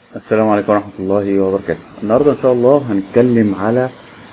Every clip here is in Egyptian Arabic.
السلام عليكم ورحمة الله وبركاته النهاردة إن شاء الله هنتكلم على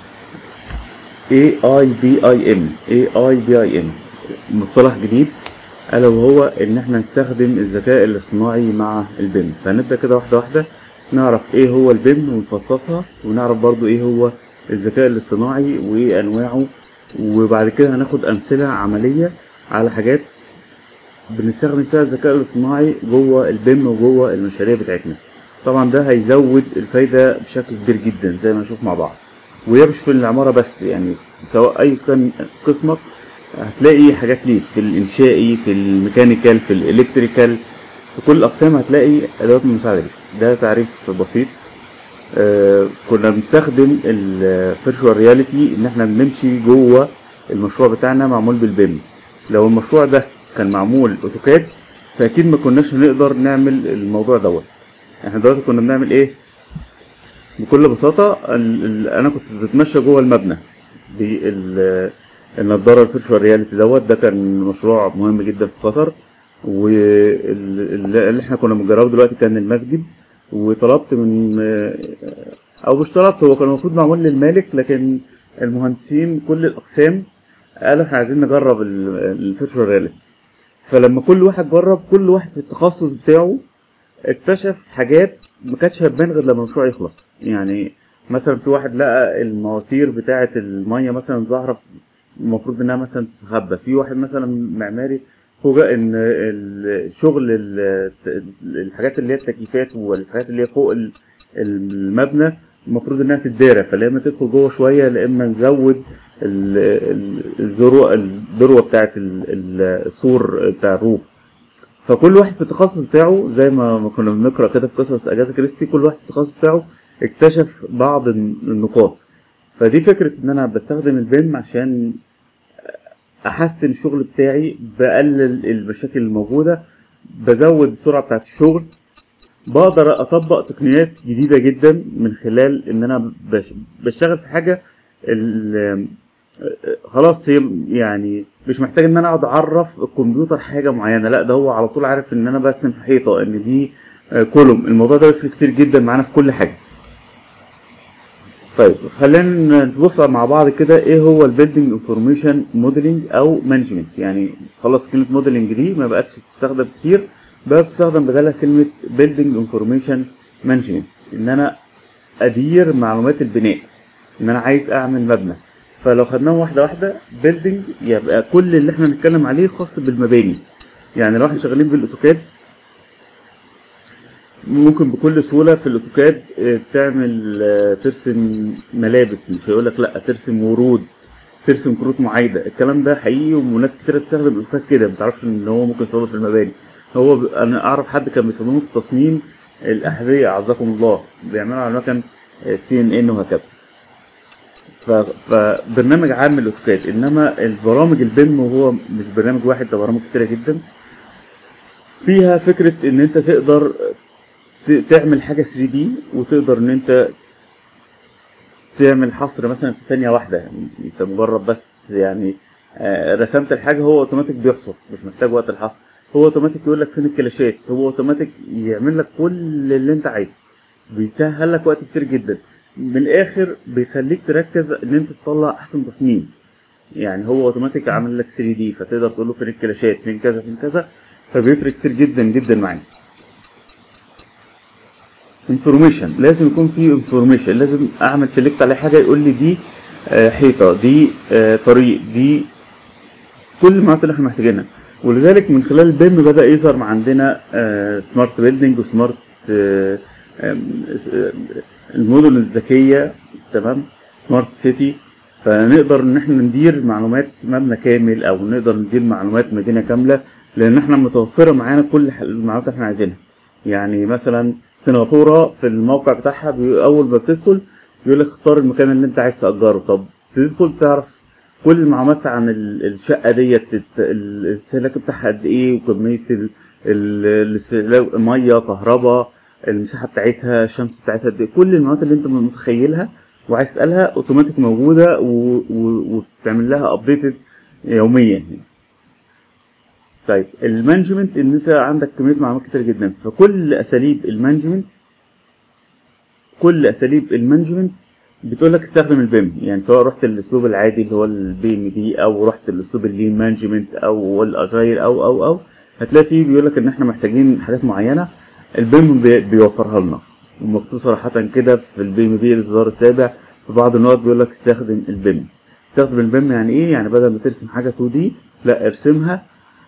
AIBIM AIBIM مصطلح جديد ألا وهو إن إحنا نستخدم الذكاء الاصطناعي مع البيم فنبدأ كده واحدة واحدة نعرف إيه هو البيم ونفصصها ونعرف برضو إيه هو الذكاء الاصطناعي وإيه أنواعه وبعد كده هناخد أمثلة عملية على حاجات بنستخدم فيها الذكاء الاصطناعي جوه البيم وجوه المشاريع بتاعتنا طبعا ده هيزود الفايدة بشكل كبير جدا زي ما نشوف مع بعض وهي مش في العمارة بس يعني سواء أي كان قسمك هتلاقي حاجات ليك في الإنشائي في الميكانيكال في الإلكتريكال في كل الأقسام هتلاقي أدوات مساعدة ليك ده تعريف بسيط آه كنا بنستخدم الفيرشوال رياليتي إن احنا بنمشي جوه المشروع بتاعنا معمول بالبيم لو المشروع ده كان معمول أوتوكاد فأكيد ما كناش هنقدر نعمل الموضوع دوت احنا دلوقتي كنا بنعمل ايه بكل بساطة ال ال انا كنت بتمشى جوه المبنى بالنضارة الفيرشوال رياليتي دوت ده كان مشروع مهم جدا في قطر واللي احنا كنا بنجربه دلوقتي كان المسجد وطلبت من او مش طلبت هو كان المفروض معمول للمالك لكن المهندسين كل الاقسام قالوا احنا عايزين نجرب الفيرشوال رياليتي فلما كل واحد جرب كل واحد في التخصص بتاعه اكتشف حاجات ما كانتش هتبان غير لما المشروع يخلص يعني مثلا في واحد لقى المواسير بتاعه الميه مثلا ظاهره المفروض انها مثلا تستخبى في واحد مثلا معماري فوجئ ان الشغل الحاجات اللي هي التكييفات والحاجات اللي هي فوق المبنى المفروض انها تتدارى فلا اما تدخل جوه شويه لا اما نزود الذروه الذروه بتاعه السور بتاع الروف فكل واحد في التخصص بتاعه زي ما كنا بنقرا كده في قصص اجازا كريستي كل واحد في التخصص بتاعه اكتشف بعض النقاط فدي فكره ان انا بستخدم البيم عشان احسن الشغل بتاعي بقلل المشاكل الموجوده بزود السرعه بتاعت الشغل بقدر اطبق تقنيات جديده جدا من خلال ان انا بشتغل في حاجه خلاص هي يعني مش محتاج ان انا اقعد اعرف الكمبيوتر حاجه معينه لا ده هو على طول عارف ان انا برسم حيطه ان دي كولوم الموضوع ده بيفرق كتير جدا معانا في كل حاجه طيب خلينا نبص مع بعض كده ايه هو البيلدينج انفورميشن موديلنج او مانجمنت يعني خلاص كلمه موديلنج دي ما بقتش بتستخدم كتير بقى بتستخدم بدلها كلمه بيلدينج انفورميشن مانجمنت ان انا ادير معلومات البناء ان انا عايز اعمل مبنى فلو خدناهم واحده واحده بيلدينج يبقى كل اللي احنا بنتكلم عليه خاص بالمباني يعني لو احنا شغالين بالاوتوكاد ممكن بكل سهوله في الاوتوكاد تعمل ترسم ملابس مش هيقول لك لا ترسم ورود ترسم كروت معايده الكلام ده حقيقي وناس كتير بتستخدم الاوتوكاد كده ما تعرفش ان هو ممكن يستخدم في المباني هو ب... انا اعرف حد كان بيستخدمه في تصميم الاحذيه اعزكم الله بيعملوا على مكن سي ان ان وهكذا فبرنامج عام الاوتوكاد انما البرامج البيم وهو مش برنامج واحد ده برامج كتيره جدا فيها فكره ان انت تقدر تعمل حاجه 3 دي وتقدر ان انت تعمل حصر مثلا في ثانيه واحده يعني انت مجرد بس يعني رسمت الحاجه هو اوتوماتيك بيحصر مش محتاج وقت الحصر هو اوتوماتيك يقول لك فين الكلاشات هو اوتوماتيك يعمل لك كل اللي انت عايزه بيسهل لك وقت كتير جدا من الاخر بيخليك تركز ان انت تطلع احسن تصميم يعني هو اوتوماتيك عامل لك 3 دي فتقدر تقول له فين الكلاشات فين كذا فين كذا فبيفرق كتير جدا جدا معانا انفورميشن لازم يكون في انفورميشن لازم اعمل سيلكت على حاجه يقول لي دي حيطه دي طريق دي كل المعلومات اللي احنا محتاجينها ولذلك من خلال البيم بدا يظهر عندنا سمارت بيلدينج وسمارت المدن الذكيه تمام سمارت سيتي فنقدر ان احنا ندير معلومات مبنى كامل او نقدر ندير معلومات مدينه كامله لان احنا متوفره معانا كل المعلومات اللي احنا عايزينها يعني مثلا سنغافوره في الموقع بتاعها اول ما بتدخل بيقول لك اختار المكان اللي انت عايز تاجره طب تدخل تعرف كل المعلومات عن الشقه ديت الاستهلاك بتاعها قد ايه وكميه الاستهلاك ميه كهرباء المساحه بتاعتها الشمس بتاعتها قد ايه كل المعلومات اللي انت متخيلها وعايز تسالها اوتوماتيك موجوده وبتعمل لها ابديتد يوميا طيب المانجمنت ان انت عندك كميه معلومات كتير جدا فكل اساليب المانجمنت كل اساليب المانجمنت بتقول لك استخدم البيم يعني سواء رحت الاسلوب العادي اللي هو البي ام بي او رحت الاسلوب اللين مانجمنت او الاجايل او او او هتلاقي فيه بيقول لك ان احنا محتاجين حاجات معينه البيم بي- بيوفرها لنا ومكتوب صراحه كده في البي ام بي الاصدار السابع في بعض النقط بيقول لك استخدم البيم استخدم البيم يعني ايه يعني بدل ما ترسم حاجه 2 دي لا ارسمها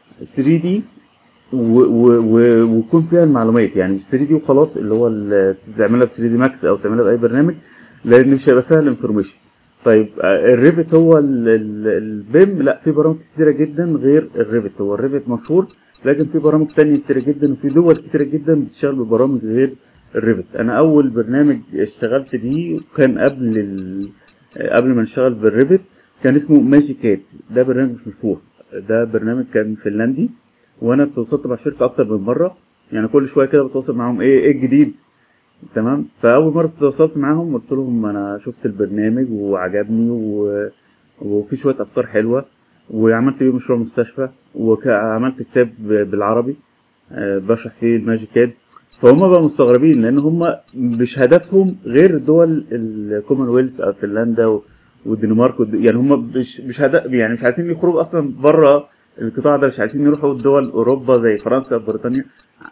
3 دي و- و- و- ويكون فيها المعلومات يعني مش 3 دي وخلاص اللي هو ال- تعملها ب 3 دي ماكس او تعملها باي برنامج لان مش هيبقى فيها الانفورميشن طيب آه، الريفت هو ال- ال- البيم لا في برامج كتيره جدا غير الريفت هو الريفت مشهور لكن في برامج تانية كتيره جدا وفي دول كتيره جدا بتشتغل ببرامج غير الريفت انا اول برنامج اشتغلت بيه كان قبل ال... قبل ما نشتغل بالريفت كان اسمه ماجيكات ده برنامج مش مشهور ده برنامج كان فنلندي وانا تواصلت مع الشركه اكتر من مره يعني كل شويه كده بتواصل معاهم ايه ايه الجديد تمام فاول مره تواصلت معاهم قلت لهم انا شفت البرنامج وعجبني و... وفي شويه افكار حلوه وعملت بيه مشروع مستشفى وعملت كتاب بالعربي آه، بشرح فيه الماجيكاد فهم بقى مستغربين لان هم مش هدفهم غير دول الكومنولث او فنلندا و- والدنمارك والد- يعني هم مش مش هدف يعني مش عايزين يخرجوا اصلا بره القطاع ده مش عايزين يروحوا دول اوروبا زي فرنسا وبريطانيا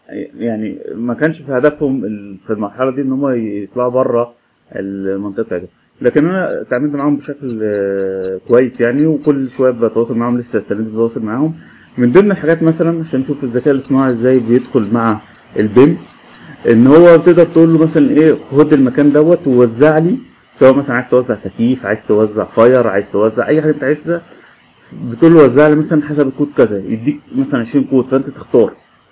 يعني ما كانش في هدفهم ال- في المرحله دي ان هم يطلعوا بره المنطقه بتاعتهم لكن انا اتعاملت معاهم بشكل آه، كويس يعني وكل شويه بتواصل معاهم لسه استنيت بتواصل معاهم من ضمن الحاجات مثلا عشان نشوف الذكاء الاصطناعي ازاي بيدخل مع البيم ان هو تقدر تقول له مثلا ايه خد المكان دوت ووزع لي سواء مثلا عايز توزع تكييف عايز توزع فاير عايز توزع اي حاجه انت عايزها بتقول له وزع لي مثلا حسب الكود كذا يديك مثلا 20 كود فانت تختار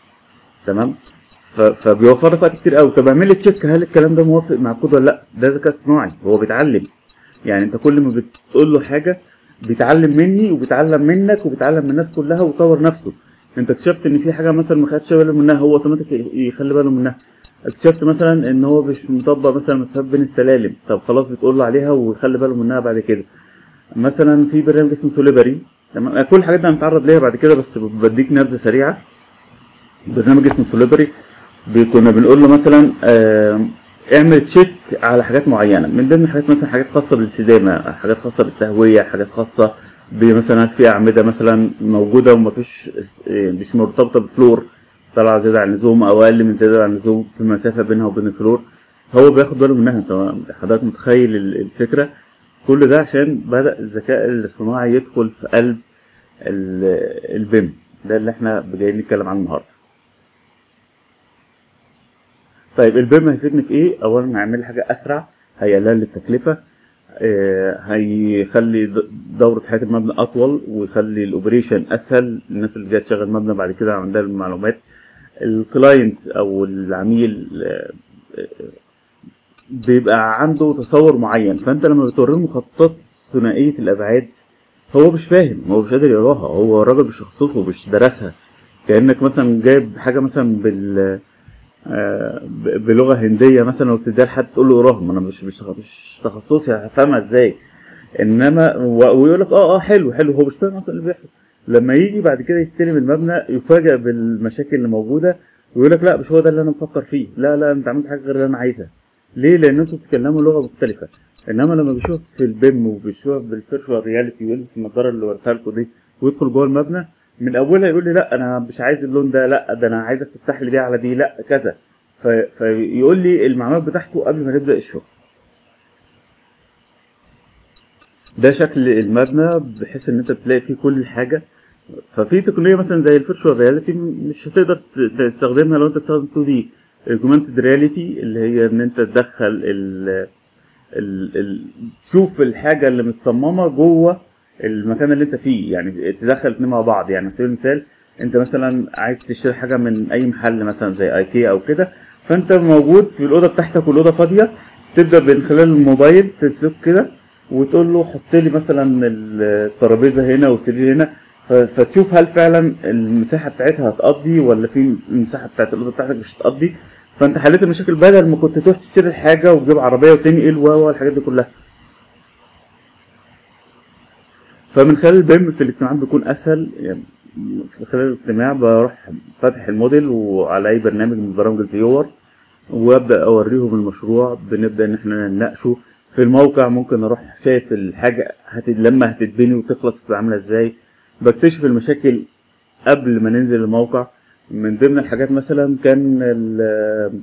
تمام ف- فبيوفر لك وقت كتير قوي طب اعمل لي تشيك هل الكلام ده موافق مع الكود ولا لا ده ذكاء اصطناعي هو بيتعلم يعني انت كل ما بتقول له حاجه بيتعلم مني وبيتعلم منك وبيتعلم من الناس كلها ويطور نفسه انت اكتشفت ان في حاجه مثلا ما خدش باله منها هو اوتوماتيك يخلي باله منها اكتشفت مثلا ان هو مش مطبق مثلا مسافات بين السلالم طب خلاص بتقول له عليها ويخلي باله منها بعد كده مثلا في برنامج اسمه سوليبري تمام كل الحاجات دي هنتعرض ليها بعد كده بس بديك نبذه سريعه برنامج اسمه سوليبري كنا بنقول له مثلا آه، اعمل تشيك على حاجات معينه من ضمن الحاجات مثلا حاجات خاصه بالاستدامه حاجات خاصه بالتهويه حاجات خاصه بمثلا هل في اعمده مثلا موجوده ومفيش آه، مش مرتبطه بفلور طالعه زياده عن اللزوم او اقل من زياده عن اللزوم في مسافه بينها وبين الفلور هو بياخد باله منها انت حضرتك متخيل ال- الفكره كل ده عشان بدا الذكاء الاصطناعي يدخل في قلب ال- البيم ده اللي احنا جايين نتكلم عنه النهارده طيب البيم هيفيدني في ايه اولا هيعمل لي حاجه اسرع هيقلل لي التكلفه آه، هيخلي د- دورة حياة المبنى أطول ويخلي الأوبريشن أسهل الناس اللي جاية تشغل مبنى بعد كده عندها المعلومات الكلاينت أو العميل آه، آه، بيبقى عنده تصور معين فأنت لما بتوريه مخططات ثنائية الأبعاد هو مش فاهم هو مش قادر يقراها هو الراجل مش تخصصه مش درسها كأنك مثلا جايب حاجة مثلا بال آه، ب- بلغه هنديه مثلا وبتديها لحد تقول له اقراها ما انا مش مش مش تخصصي هفهمها ازاي انما و- ويقول لك اه اه حلو حلو هو مش فاهم اصلا اللي بيحصل لما يجي بعد كده يستلم المبنى يفاجئ بالمشاكل اللي موجوده ويقول لك لا مش هو ده اللي انا مفكر فيه لا لا انت عملت حاجه غير اللي انا عايزها ليه لان انتوا بتتكلموا لغه مختلفه انما لما بيشوف في البيم وبيشوف بالفيرشوال رياليتي ويلبس النضاره اللي وريتها لكم دي ويدخل جوه المبنى من اولها يقول لي لا انا مش عايز اللون ده لا ده انا عايزك تفتح لي دي على دي لا كذا في فيقول لي المعلومات بتاعته قبل ما نبدا الشغل ده شكل المبنى بحيث ان انت تلاقي فيه كل حاجه ففي تقنيه مثلا زي الفيرتشوال رياليتي مش هتقدر ت- تستخدمها لو انت بتستخدم 2 دي الاوجمانتد رياليتي اللي هي ان انت تدخل ال ال ال تشوف الحاجه اللي متصممه جوه المكان اللي انت فيه يعني تدخل اتنين مع بعض يعني على سبيل المثال انت مثلا عايز تشتري حاجه من اي محل مثلا زي ايكيا او كده فانت موجود في الاوضه بتاعتك والاوضه فاضيه تبدا من خلال الموبايل تمسك كده وتقول له حط لي مثلا الترابيزه هنا والسرير هنا ف- فتشوف هل فعلا المساحه بتاعتها هتقضي ولا في المساحه بتاعت الاوضه بتاعتك مش هتقضي فانت حليت المشاكل بدل ما كنت تروح تشتري الحاجه وتجيب عربيه وتنقل و و الحاجات دي كلها فمن خلال البيم في الاجتماعات بيكون اسهل يعني في خلال الاجتماع بروح فاتح الموديل وعلى اي برنامج من برامج الفيور وابدا اوريهم المشروع بنبدا ان احنا نناقشه في الموقع ممكن اروح شايف الحاجه هت... لما هتتبني وتخلص تبقى عامله ازاي بكتشف المشاكل قبل ما ننزل الموقع من ضمن الحاجات مثلا كان ال...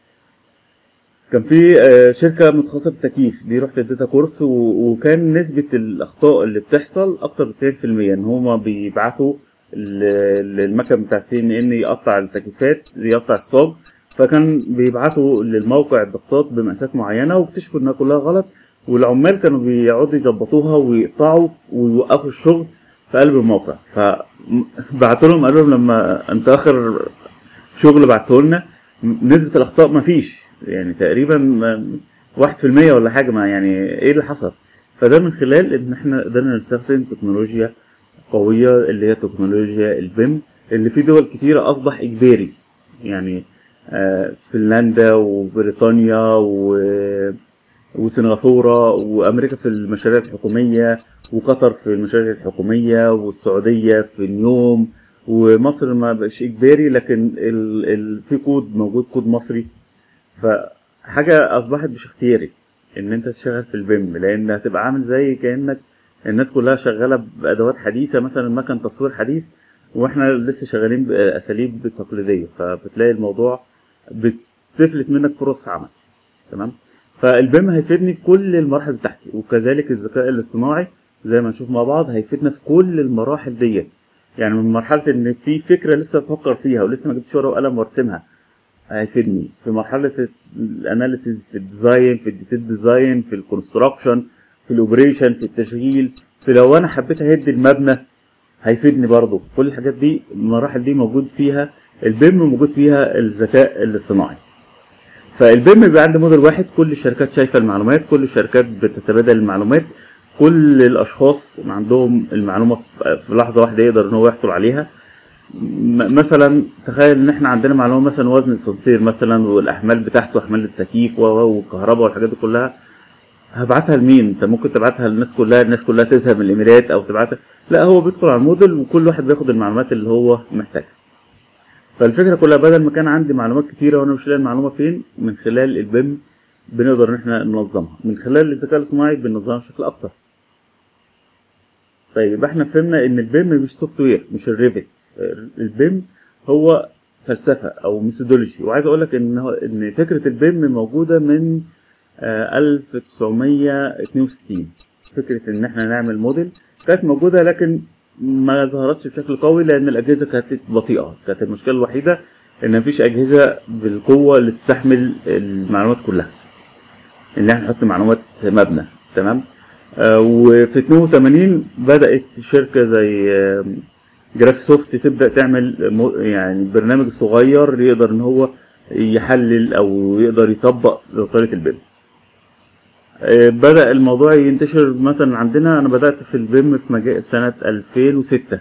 كان في آه، شركة متخصصة في التكييف دي رحت اديتها كورس و... وكان نسبة الأخطاء اللي بتحصل أكتر من 90% إن هما بيبعتوا ال- المكن بتاع سي ان ان يقطع التكييفات يقطع الصاج فكان بيبعتوا للموقع الضغطات بمقاسات معينة واكتشفوا إنها كلها غلط والعمال كانوا بيقعدوا يظبطوها ويقطعوا ويوقفوا الشغل في قلب الموقع فبعتوا لهم قالوا لهم لما انت اخر شغل بعته لنا نسبة الأخطاء ما فيش يعني تقريبا واحد في المية ولا حاجة ما يعني إيه اللي حصل فده من خلال إن إحنا قدرنا نستخدم تكنولوجيا قوية اللي هي تكنولوجيا البيم اللي في دول كتيرة أصبح إجباري يعني آه، فنلندا وبريطانيا و وسنغافورة وأمريكا في المشاريع الحكومية وقطر في المشاريع الحكومية والسعودية في النيوم ومصر ما بقاش إجباري لكن ال... ال... في كود موجود كود مصري فحاجة أصبحت مش اختياري إن أنت تشتغل في البيم لأن هتبقى عامل زي كأنك الناس كلها شغالة بأدوات حديثة مثلا مكن تصوير حديث وإحنا لسه شغالين بأساليب تقليدية فبتلاقي الموضوع بتفلت منك فرص عمل تمام فالبيم هيفيدني في كل المراحل بتاعتي وكذلك الذكاء الاصطناعي زي ما نشوف مع بعض هيفيدنا في كل المراحل ديت يعني من مرحله ان في فكره لسه بفكر فيها ولسه ما جبتش ورقه وقلم وارسمها هيفيدني في مرحله الاناليسيز في الديزاين في الديتيل ديزاين في الكونستراكشن في الاوبريشن في التشغيل في لو انا حبيت اهد المبنى هيفيدني برضو كل الحاجات دي المراحل دي موجود فيها البيم موجود فيها الذكاء الاصطناعي فالبيم بيبقى عندي موديل واحد كل الشركات شايفه المعلومات كل الشركات بتتبادل المعلومات كل الاشخاص عندهم المعلومه في- في لحظه واحده يقدر ان هو يحصل عليها م- مثلا تخيل ان احنا عندنا معلومه مثلا وزن السنسير مثلا والاحمال بتاعته احمال التكييف و- و- والكهرباء والحاجات دي كلها هبعتها لمين انت ممكن تبعتها للناس كلها الناس كلها تزهق من الايميلات او تبعتها لا هو بيدخل على الموديل وكل واحد بياخد المعلومات اللي هو محتاجها فالفكره كلها بدل ما كان عندي معلومات كتيره وانا مش لاقي المعلومه فين من خلال البيم بنقدر ان احنا ننظمها من خلال الذكاء الاصطناعي بننظمها بشكل اكتر طيب يبقى احنا فهمنا ان البيم مش سوفت وير مش الريفت البيم هو فلسفه او ميثودولوجي وعايز اقول لك ان هو- ان فكره البيم موجوده من آه، 1962 فكره ان احنا نعمل موديل كانت موجوده لكن ما ظهرتش بشكل قوي لان الاجهزه كانت بطيئه كانت المشكله الوحيده ان مفيش اجهزه بالقوه اللي تستحمل المعلومات كلها ان احنا نحط معلومات مبنى تمام آه وفي 82 بدات شركه زي آه جراف سوفت تبدا تعمل مو- يعني برنامج صغير يقدر ان هو يحلل او يقدر يطبق طريقه البيم آه، بدأ الموضوع ينتشر مثلا عندنا أنا بدأت في البيم في مجال سنة 2006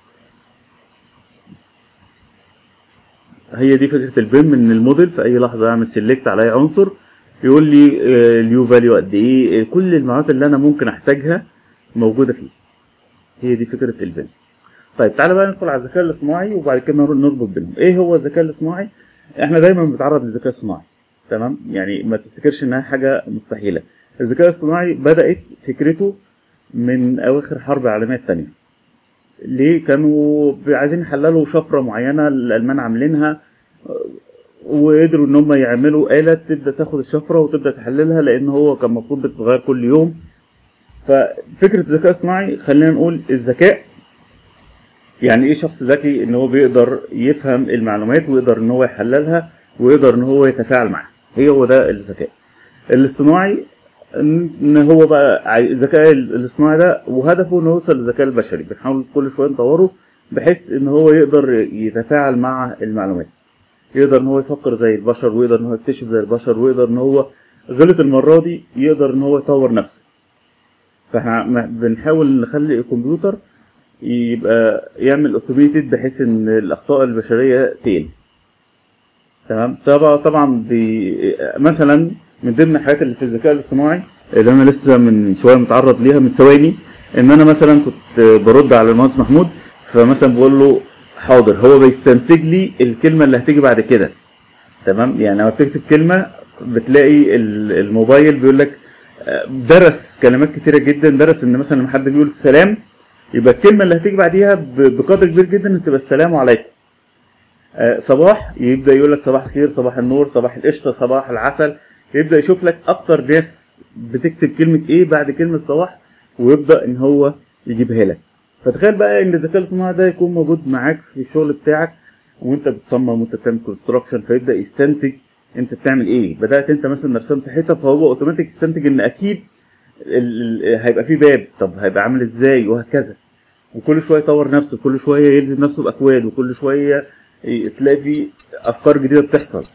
هي دي فكرة البيم إن الموديل في أي لحظة أعمل سيلكت على أي عنصر يقول لي آه، اليو فاليو قد إيه آه، كل المعلومات اللي أنا ممكن أحتاجها موجودة فيه هي دي فكرة البيم طيب تعالى بقى ندخل على الذكاء الاصطناعي وبعد كده نر- نربط بينهم ايه هو الذكاء الاصطناعي احنا دايما بنتعرض للذكاء الصناعي تمام يعني ما تفتكرش انها حاجه مستحيله الذكاء الصناعي بدات فكرته من اواخر حرب العالميه الثانيه ليه كانوا عايزين يحللوا شفره معينه الالمان عاملينها آه، وقدروا ان هم يعملوا آلة تبدا تاخد الشفره وتبدا تحللها لان هو كان المفروض بتتغير كل يوم ففكره الذكاء الصناعي خلينا نقول الذكاء يعني ايه شخص ذكي ان هو بيقدر يفهم المعلومات ويقدر ان هو يحللها ويقدر ان هو يتفاعل معاها هي هو ده الذكاء الاصطناعي ان إن هو بقى عاي- الذكاء الاصطناعي ده وهدفه انه يوصل للذكاء البشري بنحاول كل شويه نطوره بحيث ان هو يقدر يتفاعل مع المعلومات يقدر ان هو يفكر زي البشر ويقدر ان هو يكتشف زي البشر ويقدر ان هو غلط المره دي يقدر ان هو يطور نفسه فاحنا م- بنحاول نخلي الكمبيوتر يبقى يعمل اوتوميتد بحيث ان الاخطاء البشريه تقل تمام طبعا طبعا بي مثلا من ضمن الحاجات اللي في الذكاء الاصطناعي اللي انا لسه من شويه متعرض ليها من ثواني ان انا مثلا كنت برد على المهندس محمود فمثلا بقول له حاضر هو بيستنتج لي الكلمه اللي هتيجي بعد كده تمام يعني لما بتكتب كلمه بتلاقي ال- الموبايل بيقول لك آه، درس كلمات كتيره جدا درس ان مثلا لما حد بيقول السلام يبقى الكلمه اللي هتيجي بعديها ب- بقدر كبير جدا تبقى السلام عليكم آه، صباح يبدا يقول لك صباح الخير صباح النور صباح القشطه صباح العسل يبدا يشوف لك اكتر ناس بتكتب كلمه ايه بعد كلمه صباح ويبدا ان هو يجيبها لك فتخيل بقى ان الذكاء الاصطناعي ده يكون موجود معاك في الشغل بتاعك وانت بتصمم وانت بتعمل كونستراكشن فيبدا يستنتج انت بتعمل ايه بدات انت مثلا رسمت حيطه فهو اوتوماتيك يستنتج ان اكيد ال- ال- هيبقى فيه باب طب هيبقى عامل ازاي وهكذا وكل شويه يطور نفسه كل شويه يلزم نفسه باكواد وكل شويه ي- تلاقي في افكار جديده بتحصل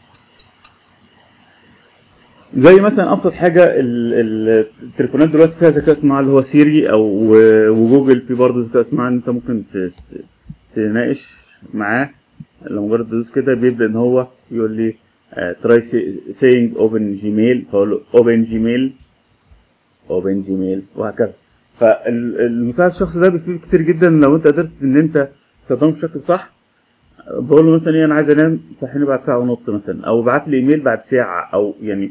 زي مثلا ابسط حاجه ال- ال- التليفونات دلوقتي فيها ذكاء اصطناعي اللي هو سيري او و- وجوجل في برضه ذكاء اصطناعي انت ممكن ت- ت- تناقش معاه لما مجرد تدوس كده بيبدا ان هو يقول لي تراي سينج اوبن جيميل فاقول له اوبن جيميل اوبن جيميل وهكذا فالمساعد الشخصي ده بيفيد كتير جدا لو انت قدرت ان انت تستخدمه بشكل صح بقول له مثلا ايه انا عايز انام صحيني بعد ساعه ونص مثلا او ابعت لي ايميل بعد ساعه او يعني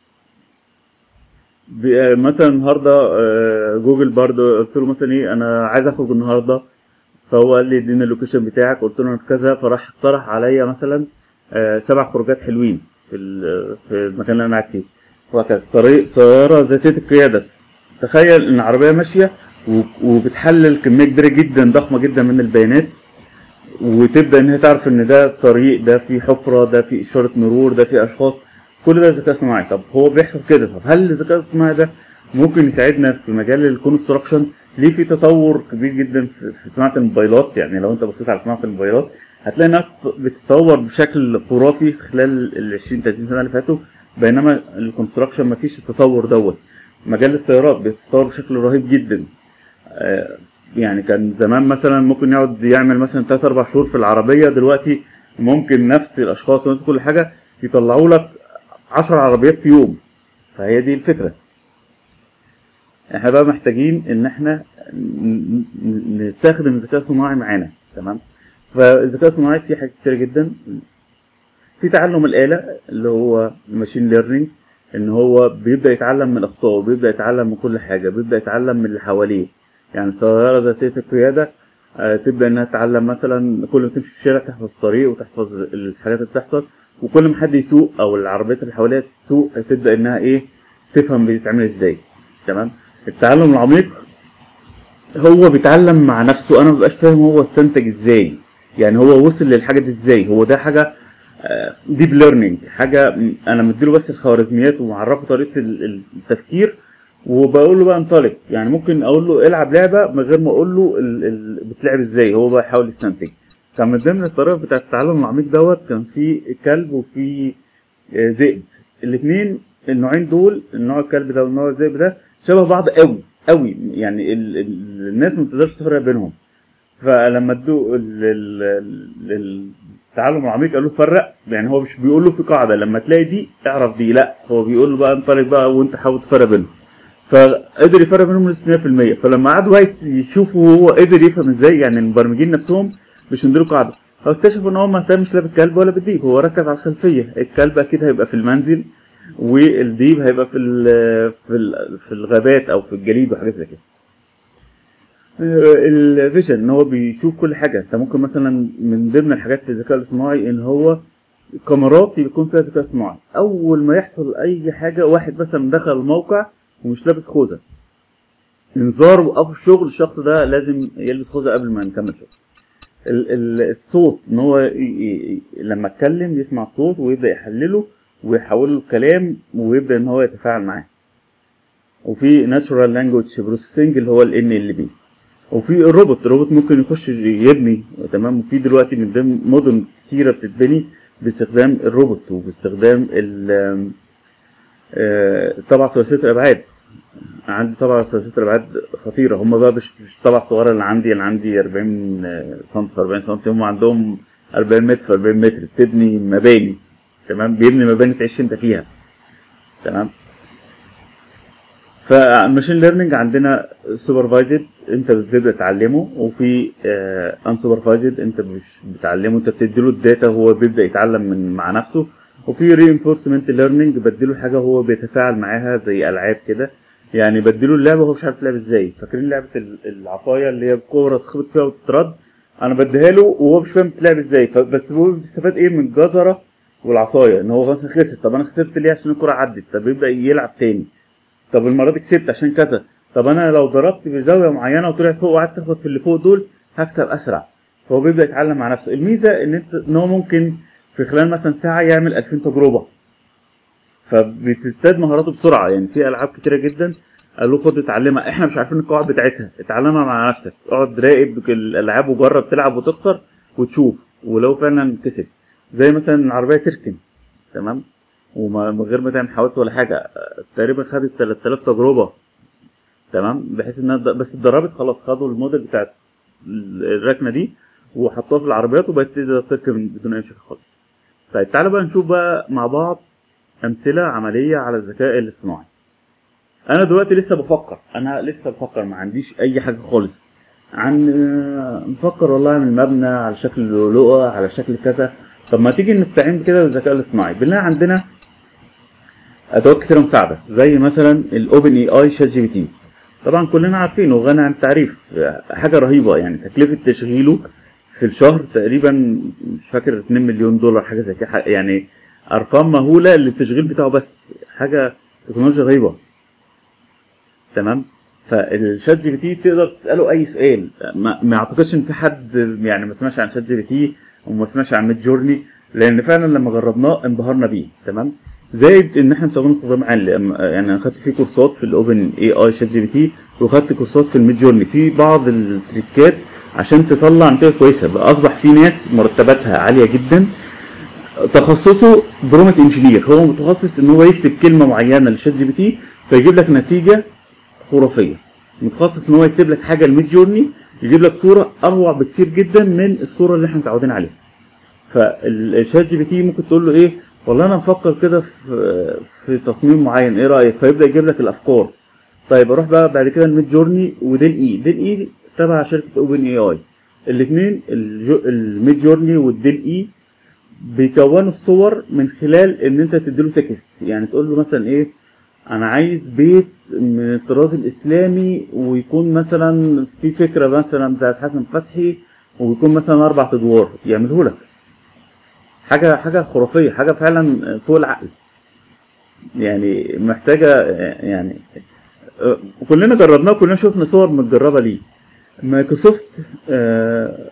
ب- مثلا النهارده آه، جوجل برضه قلت له مثلا ايه انا عايز اخرج النهارده فهو قال لي اديني اللوكيشن بتاعك قلت له انا في كذا فراح اقترح عليا مثلا آه، سبع خروجات حلوين في ال- في المكان اللي انا قاعد فيه وهكذا طريق سياره ذاتيه القياده تخيل ان عربيه ماشيه و- وبتحلل كميه كبيره جدا ضخمه جدا من البيانات وتبدا ان هي تعرف ان ده طريق ده في حفره ده في اشاره مرور ده في اشخاص كل ده ذكاء صناعي طب هو بيحصل كده طب هل الذكاء الصناعي ده ممكن يساعدنا في مجال الكونستراكشن ليه في تطور كبير جدا في في صناعه الموبايلات يعني لو انت بصيت على صناعه الموبايلات هتلاقي انها بتتطور بشكل خرافي خلال ال 20 30 سنه اللي فاتوا بينما الكونستراكشن مفيش التطور دوت مجال السيارات بيتطور بشكل رهيب جدا آه، يعني كان زمان مثلا ممكن يقعد يعمل مثلا 3 4 شهور في العربيه دلوقتي ممكن نفس الاشخاص ونفس كل حاجه يطلعوا لك 10 عربيات في يوم فهي دي الفكره احنا بقى محتاجين ان احنا ن- ن- نستخدم الذكاء الصناعي معانا تمام فالذكاء الصناعي فيه حاجات كتير جدا في تعلم الآلة اللي هو ماشين ليرنينج ان هو بيبدأ يتعلم من اخطائه بيبدأ يتعلم من كل حاجة بيبدأ يتعلم من اللي حواليه يعني سيارة ذاتية القيادة آه، تبدأ انها تتعلم مثلا كل ما تمشي في الشارع تحفظ الطريق وتحفظ الحاجات اللي بتحصل وكل ما حد يسوق او العربيات اللي حواليها تسوق تبدأ انها ايه تفهم بتتعمل ازاي تمام التعلم العميق هو بيتعلم مع نفسه انا مبقاش فاهم هو استنتج ازاي يعني هو وصل للحاجه دي ازاي هو ده حاجه ديب ليرنينج حاجه م- انا مديله بس الخوارزميات ومعرفه طريقه ال- ال- التفكير وبقول له بقى انطلق يعني ممكن اقول له العب لعبه من غير ما اقول له ال- ال- بتلعب ازاي هو بقى يحاول يستنتج كان من ضمن الطريقه بتاعه التعلم العميق دوت كان في كلب وفي آه، ذئب الاثنين النوعين دول النوع الكلب ده والنوع الذئب ده شبه بعض قوي قوي يعني ال ال الناس ما بتقدرش تفرق بينهم فلما ادوا ال- ال- ال- التعلم العميق قالوا فرق يعني هو مش بيقول له في قاعده لما تلاقي دي اعرف دي لا هو بيقول له بقى انطلق بقى وانت حاول تفرق بينهم فقدر يفرق بينهم بنسبه 100% فلما قعدوا بقى يس- يشوفوا هو قدر يفهم ازاي يعني المبرمجين نفسهم مش مديله قاعده فاكتشفوا ان هو ما اهتمش لا بالكلب ولا بالديب هو ركز على الخلفيه الكلب اكيد هيبقى في المنزل والديب هيبقى في ال في ال في الغابات او في الجليد وحاجات زي كده الفيجن ان هو بيشوف كل حاجه انت ممكن مثلا من ضمن الحاجات في الذكاء الاصطناعي ان هو كاميرات بيكون فيها ذكاء اصطناعي اول ما يحصل اي حاجه واحد مثلا دخل الموقع ومش لابس خوذه انذار وقف الشغل الشخص ده لازم يلبس خوذه قبل ما نكمل شغل ال- ال- الصوت ان هو ي- ي- ي- لما اتكلم يسمع الصوت ويبدا يحلله ويحوله لكلام ويبدا ان هو يتفاعل معاه وفي ناتشورال لانجوج بروسيسنج اللي هو ال ان ال بي وفي الروبوت الروبوت ممكن يخش يبني تمام وفي دلوقتي من ضمن مدن كتيره بتتبني باستخدام الروبوت وباستخدام ال آه، طبعا ثلاثيه الابعاد عندي طبعا ثلاثيه الابعاد خطيره هم بقى مش مش طبعا الصغيره اللي عندي اللي عندي 40 سم في 40 سم هم عندهم 40 متر في 40 متر بتبني مباني تمام بيبني مباني تعيش انت فيها تمام فالماشين ليرنينج عندنا سوبرفايزد انت بتبدا تعلمه وفي ان سوبرفايزد انت مش بتعلمه انت بتديله الداتا هو بيبدا يتعلم من مع نفسه وفي رينفورسمنت ليرنينج بديله حاجه هو بيتفاعل معاها زي العاب كده يعني بديله اللعبه وهو مش عارف تلعب ازاي فاكرين لعبه ال- العصايه اللي هي كوره تخبط فيها وتترد انا بديها له وهو مش فاهم تلعب ازاي فبس هو بيستفاد ايه من الجزره والعصايه ان هو مثلا خسر طب انا خسرت ليه عشان الكره عدت طب يبدا يلعب تاني طب المره دي كسبت عشان كذا طب انا لو ضربت بزاويه معينه وطلعت فوق وقعدت تخبط في اللي فوق دول هكسب اسرع فهو بيبدا يتعلم مع نفسه الميزه ان انت ان هو ممكن في خلال مثلا ساعه يعمل 2000 تجربه فبتزداد مهاراته بسرعه يعني في العاب كتيره جدا قالوا خد اتعلمها احنا مش عارفين القواعد بتاعتها اتعلمها مع نفسك اقعد راقب الالعاب وجرب تلعب وتخسر وتشوف ولو فعلا كسب زي مثلا العربيه تركن تمام وما من غير ما تعمل حوادث ولا حاجه آه، تقريبا خدت 3000 تجربه تمام بحيث انها د- بس اتدربت خلاص خدوا الموديل بتاع الركنه دي وحطوها في العربيات وبقت تقدر تركب بدون اي مشاكل خالص طيب تعالى بقى نشوف بقى مع بعض امثله عمليه على الذكاء الاصطناعي انا دلوقتي لسه بفكر انا لسه بفكر ما عنديش اي حاجه خالص عن آه، نفكر والله اعمل مبنى على شكل لؤلؤه على شكل كذا طب ما تيجي نستعين بكده بالذكاء الاصطناعي بالله عندنا ادوات كتيره مساعده زي مثلا الاوبن اي اي شات جي بي تي طبعا كلنا عارفينه غني عن التعريف حاجه رهيبه يعني تكلفه تشغيله في الشهر تقريبا مش فاكر 2 مليون دولار حاجه زي كده يعني ارقام مهوله للتشغيل بتاعه بس حاجه تكنولوجيا رهيبه تمام فالشات جي بي تي تقدر تساله اي سؤال ما, ما اعتقدش ان في حد يعني ما سمعش عن شات جي بي تي وما سمعش عن ميد جورني لان فعلا لما جربناه انبهرنا بيه تمام زائد ان احنا نستخدمه استخدام عالي يعني انا خدت فيه كورسات في الاوبن اي اي شات جي بي تي وخدت كورسات في الميد جورني في بعض التريكات عشان تطلع نتيجه كويسه بقى اصبح في ناس مرتباتها عاليه جدا تخصصه برومت انجينير هو متخصص ان هو يكتب كلمه معينه للشات جي بي تي فيجيب لك نتيجه خرافيه متخصص ان هو يكتب لك حاجه الميد جورني يجيب لك صوره اروع بكتير جدا من الصوره اللي احنا متعودين عليها فالشات جي بي تي ممكن تقول له ايه والله انا مفكر كده في في تصميم معين ايه رايك فيبدا يجيب لك الافكار طيب اروح بقى بعد كده الميد جورني وديل اي ديل اي تبع شركه اوبن اي اي الاثنين الميد جورني والديل اي بيكونوا الصور من خلال ان انت تديله تكست يعني تقول له مثلا ايه انا عايز بيت من الطراز الاسلامي ويكون مثلا في فكره مثلا بتاعت حسن فتحي ويكون مثلا اربع ادوار يعمله لك حاجه حاجه خرافيه حاجه فعلا فوق العقل يعني محتاجه يعني آه، كلنا جربناه كلنا شفنا صور متجربه ليه مايكروسوفت آه،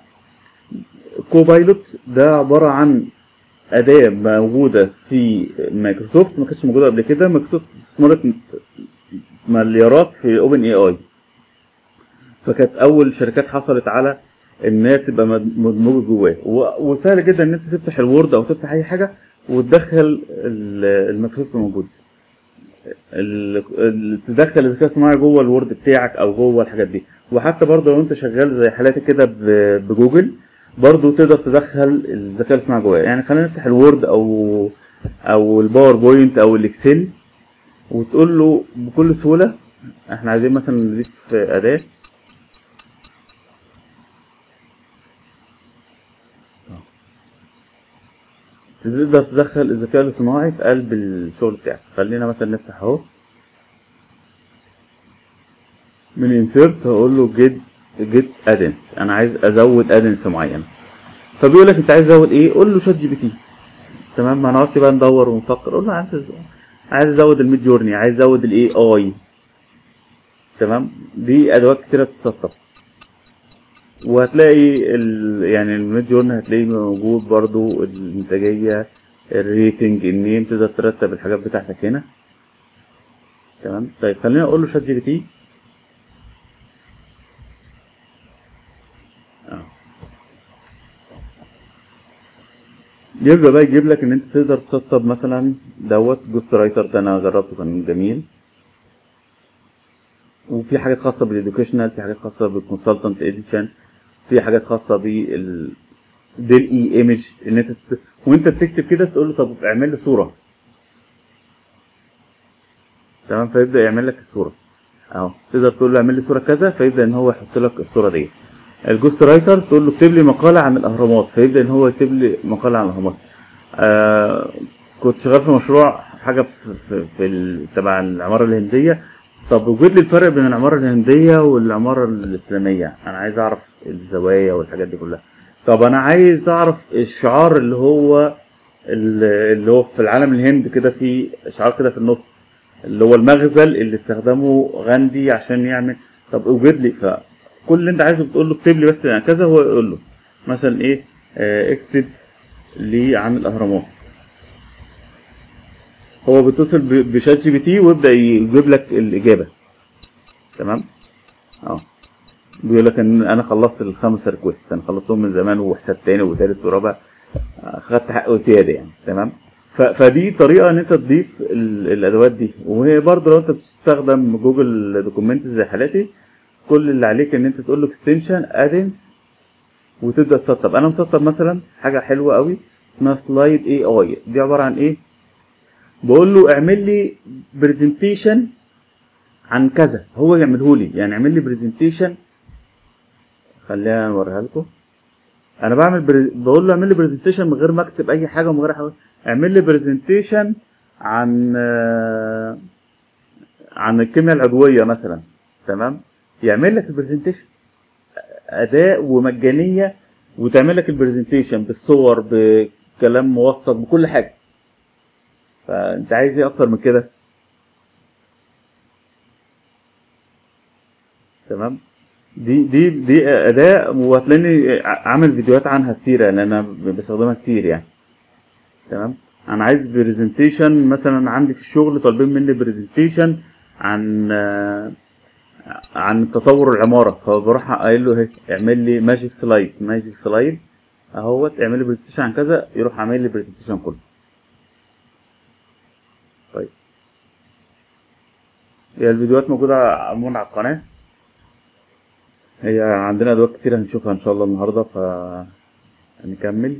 كوبايلوت ده عباره عن اداه موجوده في مايكروسوفت ما كانتش موجوده قبل كده مايكروسوفت استثمرت مليارات في اوبن اي اي فكانت اول شركات حصلت على ان هي تبقى مد- مدموجه جواه و- وسهل جدا ان انت تفتح الوورد او تفتح اي حاجه وتدخل ال- المايكروسوفت موجود ال- ال- تدخل الذكاء الصناعي جوه الوورد بتاعك او جوه الحاجات دي وحتى برضه لو انت شغال زي حالاتي كده ب- بجوجل برضه تقدر تدخل الذكاء الصناعي جواه يعني خلينا نفتح الوورد او او الباوربوينت او الاكسل وتقول له بكل سهوله احنا عايزين مثلا نضيف اداه تقدر تدخل الذكاء الاصطناعي في قلب الشغل بتاعك خلينا مثلا نفتح اهو من انسيرت هقول له جيت جيت ادنس انا عايز ازود ادنس معين فبيقول لك انت عايز تزود ايه قول له شات جي بي تي تمام ما نقعدش بقى ندور ونفكر قول له عايز عايز ازود الميد جورني عايز ازود الاي اي تمام دي ادوات كتيره بتتسطب وهتلاقي ال... يعني الميد جورني هتلاقيه موجود برضو الانتاجيه الريتنج النيم تقدر ترتب الحاجات بتاعتك هنا تمام طيب خلينا اقول له شات جي بي تي يبدأ بقى يجيب لك ان انت تقدر تسطب مثلا دوت جوست رايتر ده انا جربته كان جميل وفي حاجات خاصة بالإدوكيشنال في حاجات خاصة بالكونسلتنت اديشن في حاجات خاصة بال ديل اي ايمج ان انت تت... وانت بتكتب كده تقول له طب اعمل لي صورة تمام فيبدأ يعمل لك الصورة اهو تقدر تقول له اعمل لي صورة كذا فيبدأ ان هو يحط لك الصورة دي الجوست رايتر تقول له اكتب لي مقالة عن الأهرامات فيبدأ إن هو يكتب لي مقالة عن الأهرامات آه كنت شغال في مشروع حاجه في في, في ال- تبع العماره الهنديه طب وجد لي الفرق بين العماره الهنديه والعماره الاسلاميه انا عايز اعرف الزوايا والحاجات دي كلها طب انا عايز اعرف الشعار اللي هو ال- اللي هو في العالم الهند كده في شعار كده في النص اللي هو المغزل اللي استخدمه غاندي عشان يعمل طب اوجد لي فكل اللي انت عايزه بتقول له اكتب لي بس يعني كذا هو يقول له مثلا ايه آه اكتب لي عن الاهرامات هو بيتصل ب- بشات جي بي تي ويبدا يجيب لك الاجابه تمام اه بيقول لك ان انا خلصت الخمس ريكوست انا خلصتهم من زمان وحساب تاني وتالت ورابع آه، خدت حق وزياده يعني تمام ف- فدي طريقه ان انت تضيف ال- الادوات دي وهي برضه لو انت بتستخدم جوجل دوكيومنت زي حالاتي كل اللي عليك ان انت تقول له اكستنشن ادنس وتبدا تسطب انا مسطب مثلا حاجه حلوه قوي اسمها سلايد اي اي دي عباره عن ايه بقول له اعمل لي برزنتيشن عن كذا هو يعمله لي يعني اعمل لي برزنتيشن خلينا نوريها لكم انا بعمل برز... بقول له اعمل لي برزنتيشن من غير ما اكتب اي حاجه ومن غير حاجه اعمل لي برزنتيشن عن آه، عن الكيمياء العضويه مثلا تمام يعمل لك البرزنتيشن اداء ومجانيه وتعمل لك البرزنتيشن بالصور بكلام موثق بكل حاجه فانت عايز ايه اكتر من كده تمام دي دي دي اداة وهتلاقيني عامل فيديوهات عنها كتير لان انا بستخدمها كتير يعني تمام انا عايز برزنتيشن مثلا عندي في الشغل طالبين مني برزنتيشن عن آه، عن تطور العمارة فبروح قايل له اهي اعمل لي ماجيك سلايد ماجيك سلايد اهوت اعمل لي برزنتيشن عن كذا يروح عامل لي برزنتيشن كله طيب هي الفيديوهات موجودة عموما على القناة هي عندنا ادوات كتير هنشوفها ان شاء الله النهارده ف نكمل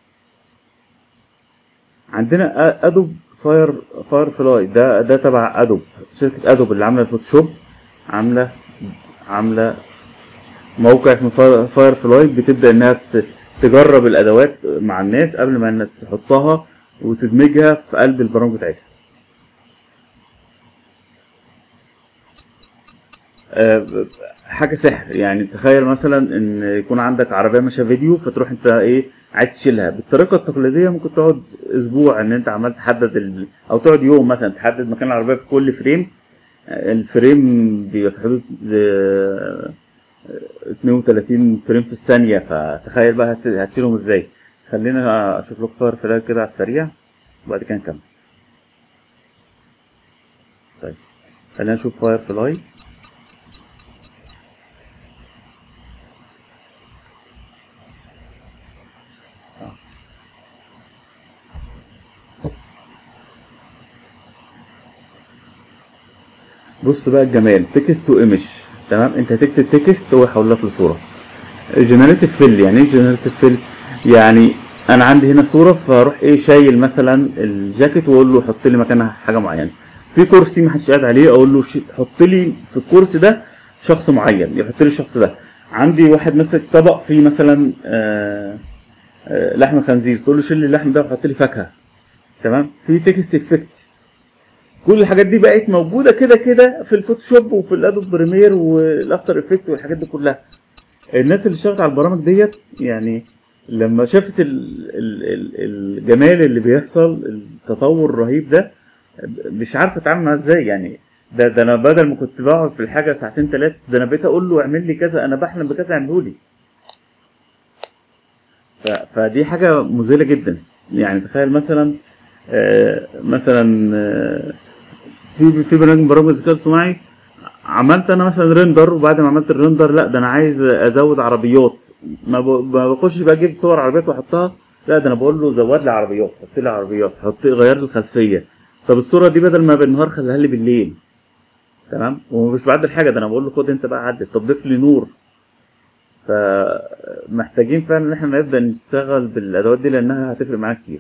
عندنا أ- ادوب فاير فاير فلاي ده ده تبع ادوب شركه ادوب اللي عامله الفوتوشوب عامله عامله موقع اسمه فاير- فاير فلاي بتبدا انها ت- تجرب الادوات مع الناس قبل ما انها تحطها وتدمجها في قلب البرامج بتاعتها آه، حاجه سحر يعني تخيل مثلا ان يكون عندك عربيه ماشيه فيديو فتروح انت ايه عايز تشيلها بالطريقه التقليديه ممكن تقعد اسبوع ان انت عمال تحدد ال... او تقعد يوم مثلا تحدد مكان العربيه في كل فريم آه، الفريم بيبقى في حدود آه، 32 فريم في الثانيه فتخيل بقى هت- هتشيلهم ازاي خلينا اشوف لكم فاير فلاج كده على السريع وبعد كده نكمل طيب خلينا نشوف فاير فلاي بص بقى الجمال تكست وايمج تمام انت هتكتب تكست هو يحول لك لصوره جنريتيف فيل يعني ايه جنريتيف فيل يعني انا عندي هنا صوره فاروح ايه شايل مثلا الجاكيت واقول له حط لي مكانها حاجه معينه في كرسي ما حدش قاعد عليه اقول له شي- حط لي في الكرسي ده شخص معين يحط لي الشخص ده عندي واحد ماسك طبق فيه مثلا آه آه لحم خنزير تقول له شيل لي اللحم ده وحط لي فاكهه تمام في تكست افكت كل الحاجات دي بقت موجوده كده كده في الفوتوشوب وفي الادوب بريمير والافتر افكت والحاجات دي كلها الناس اللي اشتغلت على البرامج ديت يعني لما شافت ال ال ال الجمال اللي بيحصل التطور الرهيب ده مش عارفه اتعامل معاه ازاي يعني ده ده انا بدل ما كنت بقعد في الحاجه ساعتين ثلاثه ده انا بقيت اقول له اعمل لي كذا انا بحلم بكذا اعمله لي ف- فدي حاجه مذهله جدا يعني تخيل مثلا آه، مثلا آه، في في برنامج من برامج الذكاء الصناعي عملت انا مثلا ريندر وبعد ما عملت الريندر لا ده انا عايز ازود عربيات ما ب- ما بخش بقى اجيب صور عربيات واحطها لا ده انا بقول له زود لي عربيات حط لي عربيات حط غير لي الخلفيه طب الصوره دي بدل ما بالنهار خليها لي بالليل تمام ومش بعدل حاجه ده انا بقول له خد انت بقى عدل طب ضيف لي نور فمحتاجين فعلا ان احنا نبدا نشتغل بالادوات دي لانها هتفرق معانا كتير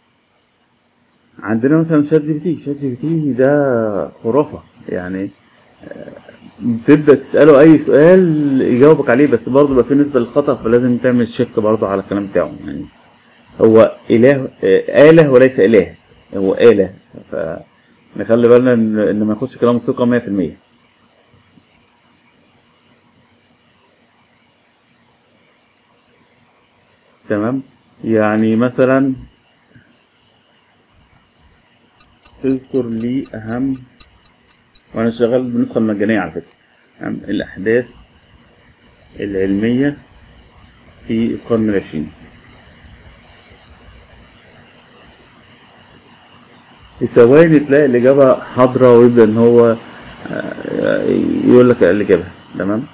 عندنا مثلا شات جي بي تي شات جي بي تي ده خرافة يعني تبدا تساله اي سؤال يجاوبك عليه بس برضه بقى في نسبه للخطا فلازم تعمل شيك برضه على الكلام بتاعه يعني هو اله آه، اله وليس اله هو اله فنخلي بالنا ان إن ما ياخدش كلام الثقه 100% تمام يعني مثلا اذكر لي اهم وانا شغال بالنسخه المجانيه على فكره أهم الاحداث العلميه في القرن العشرين في ثواني تلاقي الإجابة حاضرة ويبدأ إن هو آه، يقول لك الإجابة تمام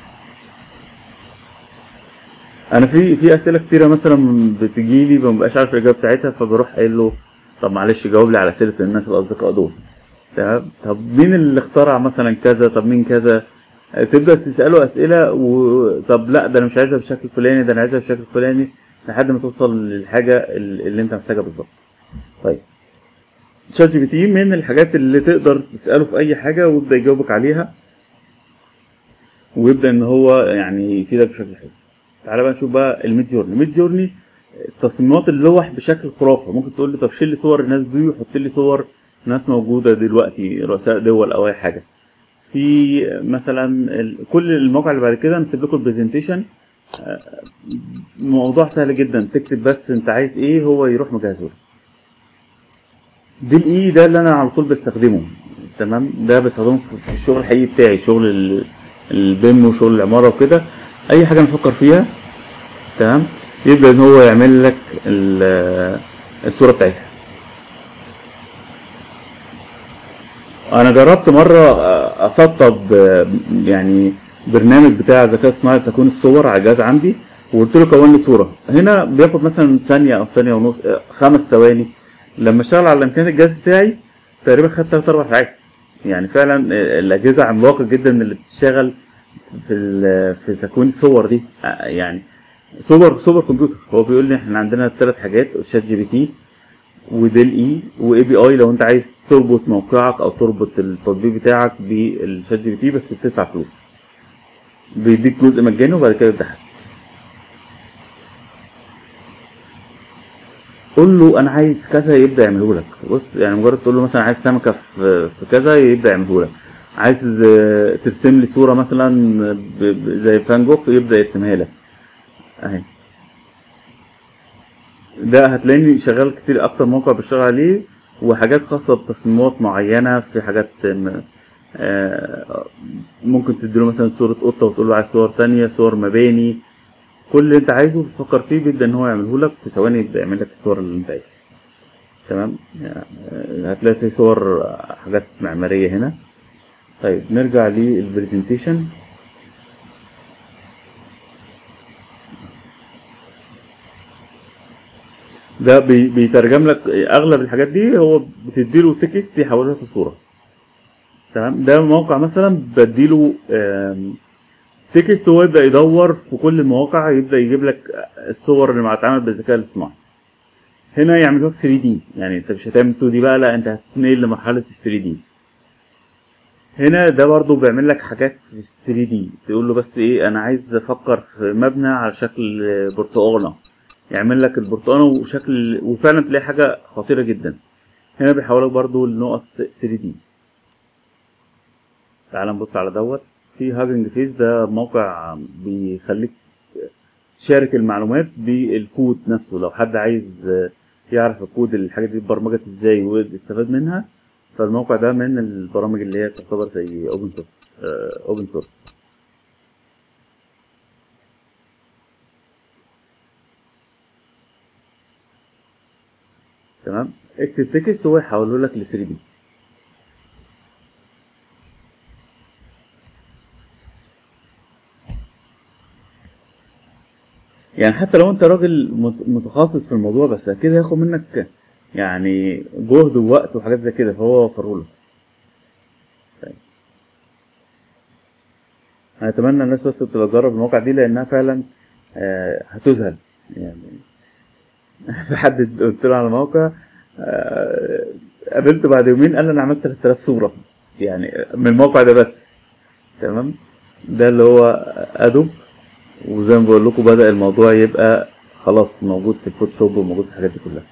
أنا في في أسئلة كتيرة مثلا بتجيلي مبقاش عارف الإجابة بتاعتها فبروح قايل له طب معلش جاوب لي على أسئلة الناس الأصدقاء دول تمام طب مين اللي اخترع مثلا كذا طب مين كذا آه، تبدأ تسأله أسئلة و... طب لا ده أنا مش عايزها بالشكل الفلاني ده أنا عايزها بالشكل الفلاني لحد ما توصل للحاجة اللي أنت محتاجها بالظبط طيب شات جي بي تي من الحاجات اللي تقدر تسأله في أي حاجة ويبدأ يجاوبك عليها ويبدأ إن هو يعني يفيدك بشكل حلو. تعالى بقى نشوف بقى الميد جورني، الميد جورني تصميمات اللوح بشكل خرافي، ممكن تقول لي طب شيل لي صور الناس دي وحط لي صور ناس موجودة دلوقتي رؤساء دول أو أي حاجة. في مثلا ال- كل المواقع اللي بعد كده نسيب لكم البرزنتيشن موضوع سهل جدا تكتب بس انت عايز ايه هو يروح مجهزه لك. دي الاي ده اللي انا على طول بستخدمه تمام ده بستخدمه في في الشغل الحقيقي بتاعي شغل ال- البيم وشغل العماره وكده اي حاجه نفكر فيها تمام يبدا ان هو يعمل لك ال- الصوره بتاعتها انا جربت مره آه، اسطب آه، يعني برنامج بتاع ذكاء اصطناعي تكون الصور على الجهاز عندي وقلت له كون لي صوره هنا بياخد مثلا ثانيه او ثانيه ونص آه، خمس ثواني لما اشتغل على امكانيات الجهاز بتاعي تقريبا خد 3 4 ساعات يعني فعلا آه، الاجهزه عملاقه جدا اللي بتشتغل في ال- في تكوين الصور دي آه، يعني سوبر سوبر كمبيوتر هو بيقول لي احنا عندنا ثلاث حاجات شات جي بي تي وديل اي واي بي اي لو انت عايز تربط موقعك او تربط التطبيق بتاعك بالشات جي بي تي بس بتدفع فلوس بيديك جزء مجاني وبعد كده يبدا حساب قول له انا عايز كذا يبدا يعمله لك بص يعني مجرد تقول له مثلا عايز سمكه في في كذا يبدا يعمله لك عايز آه، ترسم لي صوره مثلا ب- ب- زي فان جوخ يبدا يرسمها لك اهي ده هتلاقيني شغال كتير اكتر موقع بشتغل عليه وحاجات خاصة بتصميمات معينة في حاجات م- آه، ممكن تديله مثلا صورة قطة وتقول له عايز صور تانية صور مباني كل اللي انت عايزه بتفكر فيه بيبدأ ان هو يعمله لك في ثواني يبدأ يعمل لك الصور اللي انت عايزها تمام يعني آه، هتلاقي في صور آه، حاجات معمارية هنا طيب نرجع للبرزنتيشن ده بي- بيترجم لك اغلب الحاجات دي هو بتديله تكست يحولها لك لصوره تمام ده موقع مثلا بديله آم، تكست هو يبدا يدور في كل المواقع يبدا يجيب لك الصور اللي معتمد بالذكاء الاصطناعي هنا يعمل لك 3 دي يعني انت مش هتعمل 2 دي بقى لا انت هتنقل لمرحله ال 3 دي هنا ده برضو بيعمل لك حاجات في ال 3 دي تقول له بس ايه انا عايز افكر في مبنى على شكل برتقانه يعمل لك البرتقانه وشكل وفعلا تلاقي حاجه خطيره جدا هنا بيحولك برضو لنقط 3 دي تعال نبص على دوت في هاجنج فيس ده موقع بيخليك تشارك المعلومات بالكود نفسه لو حد عايز يعرف الكود الحاجة دي اتبرمجت ازاي ويستفاد منها فالموقع ده من البرامج اللي هي تعتبر زي اوبن سورس اوبن سورس تمام اكتب تكست هو يحوله لك ل 3 دي يعني حتى لو انت راجل مت- متخصص في الموضوع بس اكيد هياخد منك يعني جهد ووقت وحاجات زي كده فهو وفرهولك طيب. انا اتمنى الناس بس تبقى تجرب المواقع دي لانها فعلا آه، هتذهل يعني في حد قلت له على موقع آه، قابلته بعد يومين قال لي انا عملت 3000 صوره يعني من الموقع ده بس تمام ده اللي هو ادوب وزي ما بقول لكم بدأ الموضوع يبقى خلاص موجود في الفوتوشوب وموجود في الحاجات دي كلها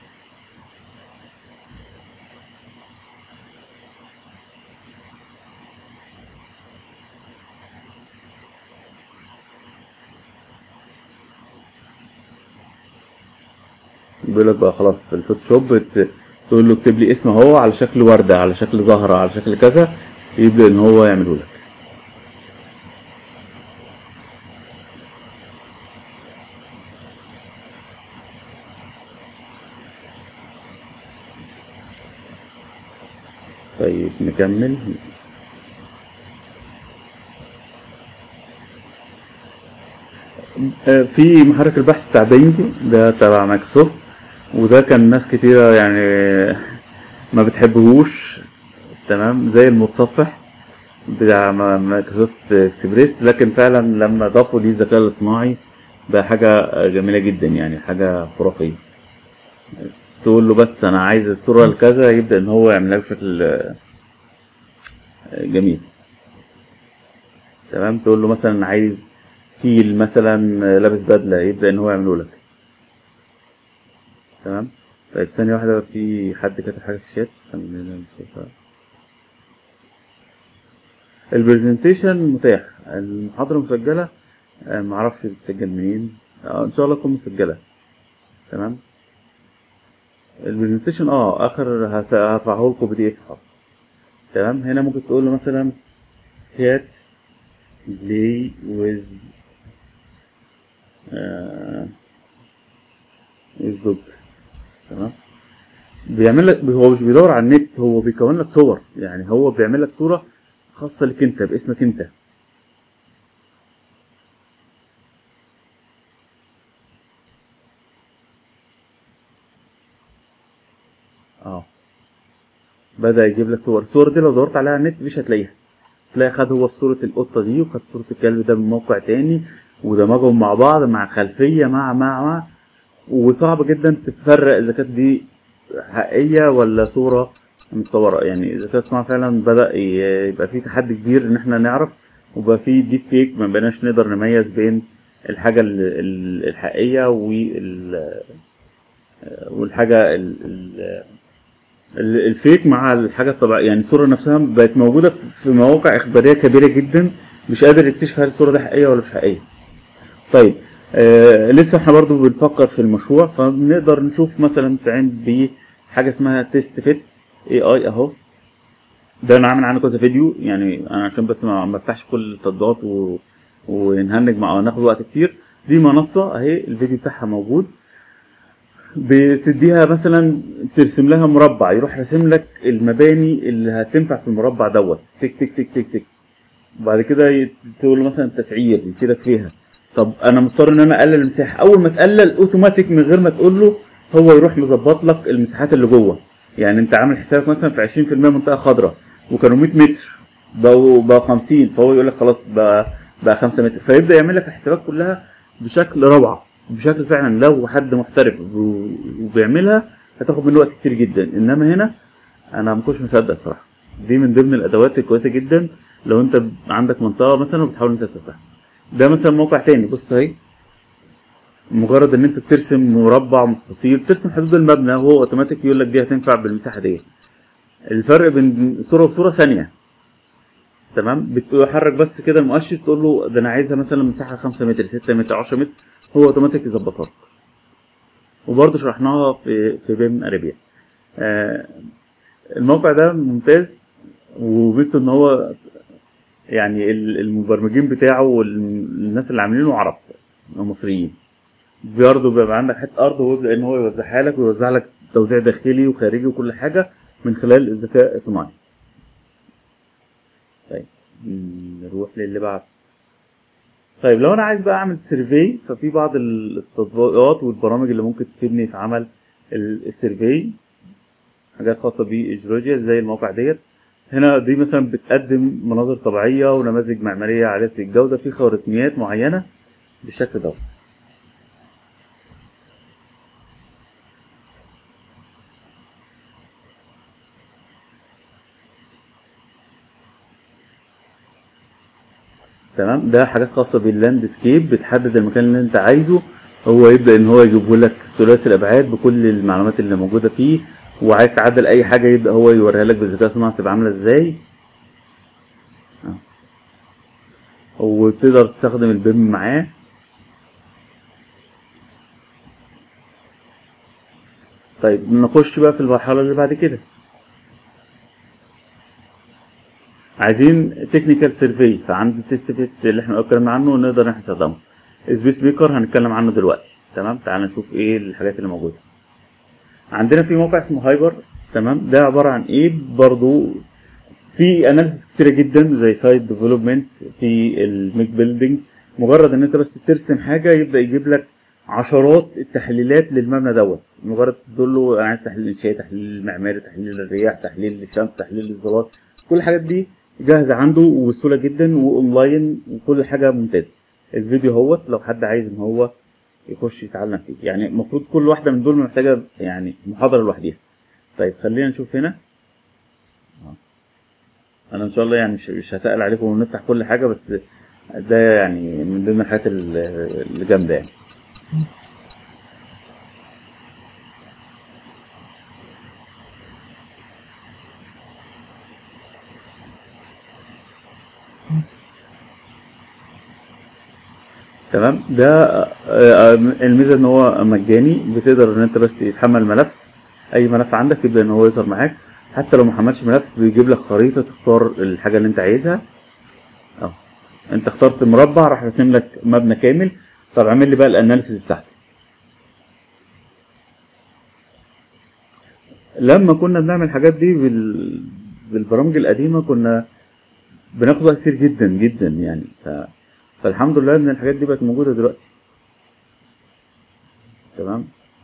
بيقول لك بقى خلاص في الفوتوشوب ت- تقول له اكتب لي اسم اهو على شكل وردة على شكل زهرة على شكل كذا يبدأ ان هو يعمله لك طيب نكمل آه، في محرك البحث بتاع بينج ده تبع مايكروسوفت وده كان ناس كتيرة يعني ما بتحبهوش تمام زي المتصفح بتاع ما- مايكروسوفت اكسبريس لكن فعلا لما ضافوا ليه الذكاء الاصطناعي بقى حاجة جميلة جدا يعني حاجة خرافية تقول له بس انا عايز الصورة الكذا يبدأ ان هو يعملها بشكل آه، جميل تمام تقول له مثلا عايز فيل مثلا لابس بدلة يبدأ ان هو يعمله لك تمام طيب ثانية واحدة في حد كتب حاجة في الشات خلينا نشوفها البرزنتيشن متاح المحاضرة مسجلة آه، معرفش بتسجل منين آه، ان شاء الله تكون مسجلة تمام البرزنتيشن اه اخر هس- هرفعه لكم بي دي اف حاضر تمام هنا ممكن تقول له مثلا كات بلاي ويز ويز دوج تمام بيعمل لك هو مش بيدور على النت هو بيكون لك صور يعني هو بيعمل لك صورة خاصة لك انت باسمك انت اه بدأ يجيب لك صور الصور دي لو دورت عليها على النت مش هتلاقيها تلاقي خد هو صورة القطة دي وخد صورة الكلب ده من موقع تاني ودمجهم مع بعض مع خلفية مع مع مع وصعب جدا تفرق اذا كانت دي حقيقية ولا صورة متصورة يعني الذكاء الاصطناعي فعلا بدأ ي- يبقى فيه تحدي كبير ان احنا نعرف وبقى فيه ديب فيك ما بقيناش نقدر نميز بين الحاجة ال- ال- الحقيقية وال والحاجة ال- ال- ال- الفيك مع الحاجة الطبيعية يعني الصورة نفسها بقت موجودة في في مواقع إخبارية كبيرة جدا مش قادر يكتشف هل الصورة دي حقيقية ولا مش حقيقية طيب آه لسه احنا برضو بنفكر في المشروع فبنقدر نشوف مثلا نستعين بحاجة اسمها تيست فيت اي اي اهو ده انا عامل عنه كذا فيديو يعني انا عشان بس ما ما افتحش كل التطبيقات و... ونهنج مع ناخد وقت كتير دي منصة اهي الفيديو بتاعها موجود بتديها مثلا ترسم لها مربع يروح راسم لك المباني اللي هتنفع في المربع دوت تك تك تك تك تك وبعد كده ي- تقول له مثلا تسعير يفيدك فيها طب انا مضطر ان انا اقلل المساحه اول ما تقلل اوتوماتيك من غير ما تقول له هو يروح مظبط لك المساحات اللي جوه يعني انت عامل حسابك مثلا في 20% منطقه خضراء وكانوا 100 متر بقوا بقوا 50 فهو يقول لك خلاص بقى بقى 5 متر فيبدا يعمل لك الحسابات كلها بشكل روعه بشكل فعلا لو حد محترف و- وبيعملها هتاخد منه وقت كتير جدا انما هنا انا ما كنتش مصدق صراحه دي من ضمن الادوات الكويسه جدا لو انت عندك منطقه مثلا وبتحاول انت توسعها ده مثلا موقع تاني بص اهي مجرد ان انت بترسم مربع مستطيل بترسم حدود المبنى وهو اوتوماتيك يقول لك دي هتنفع بالمساحه دي الفرق بين صوره وصوره ثانيه تمام بتحرك بس كده المؤشر تقول له ده انا عايزها مثلا مساحه 5 متر 6 متر 10 متر هو اوتوماتيك يظبطها لك وبرضه شرحناها في في بيم اريبيا آه الموقع ده ممتاز وبيست ان هو يعني ال- المبرمجين بتاعه والناس اللي عاملينه عرب مصريين برضه بيبقى عندك حته ارض ويبدا ان هو يوزعها لك ويوزع لك توزيع داخلي وخارجي وكل حاجه من خلال الذكاء الصناعي طيب م، نروح للي بعد طيب لو انا عايز بقى اعمل سيرفي ففي بعض التطبيقات والبرامج اللي ممكن تفيدني في عمل ال- السيرفي حاجات خاصه بالجيولوجيا زي الموقع ديت هنا دي مثلا بتقدم مناظر طبيعيه ونماذج معماريه عاليه الجوده في خوارزميات معينه بالشكل دوت تمام ده حاجات خاصه باللاند سكيب بتحدد المكان اللي انت عايزه هو يبدا ان هو يجيبه لك ثلاثي الابعاد بكل المعلومات اللي موجوده فيه وعايز تعدل اي حاجه يبدا هو يوريها لك بالذكاء الصناعي تبقى عامله ازاي آه. وتقدر تستخدم البيم معاه طيب نخش بقى في المرحله اللي بعد كده عايزين تكنيكال سيرفي فعند التست فيت اللي احنا اتكلمنا عنه نقدر احنا نستخدمه سبيس ميكر هنتكلم عنه دلوقتي تمام تعال نشوف ايه الحاجات اللي موجوده عندنا في موقع اسمه هايبر تمام ده عباره عن ايه برضو في اناليسيس كتيره جدا زي سايت ديفلوبمنت في الميك بيلدينج مجرد ان انت بس ترسم حاجه يبدا يجيب لك عشرات التحليلات للمبنى دوت مجرد تقول له انا عايز تحليل انشائي تحليل معماري تحليل الرياح تحليل الشمس تحليل الظلال كل الحاجات دي جاهزه عنده وبسهوله جدا واونلاين وكل حاجه ممتازه الفيديو اهوت لو حد عايز ان هو يخش يتعلم فيه يعني المفروض كل واحده من دول محتاجه يعني محاضره لوحدها طيب خلينا نشوف هنا آه. انا ان شاء الله يعني مش مش هتقل عليكم ونفتح كل حاجه بس ده يعني من ضمن الحاجات ال- اللي جامده يعني تمام ده آه، آه، الميزه ان هو مجاني بتقدر ان انت بس تحمل ملف اي ملف عندك يبدا ان هو يظهر معاك حتى لو ما حملش ملف بيجيب لك خريطه تختار الحاجه اللي انت عايزها اه انت اخترت مربع راح راسم لك مبنى كامل طب اعمل لي بقى الاناليسيس بتاعته لما كنا بنعمل الحاجات دي بال... بالبرامج القديمه كنا بناخد وقت كتير جدا جدا يعني ف... فالحمد لله ان الحاجات دي بقت موجوده دلوقتي تمام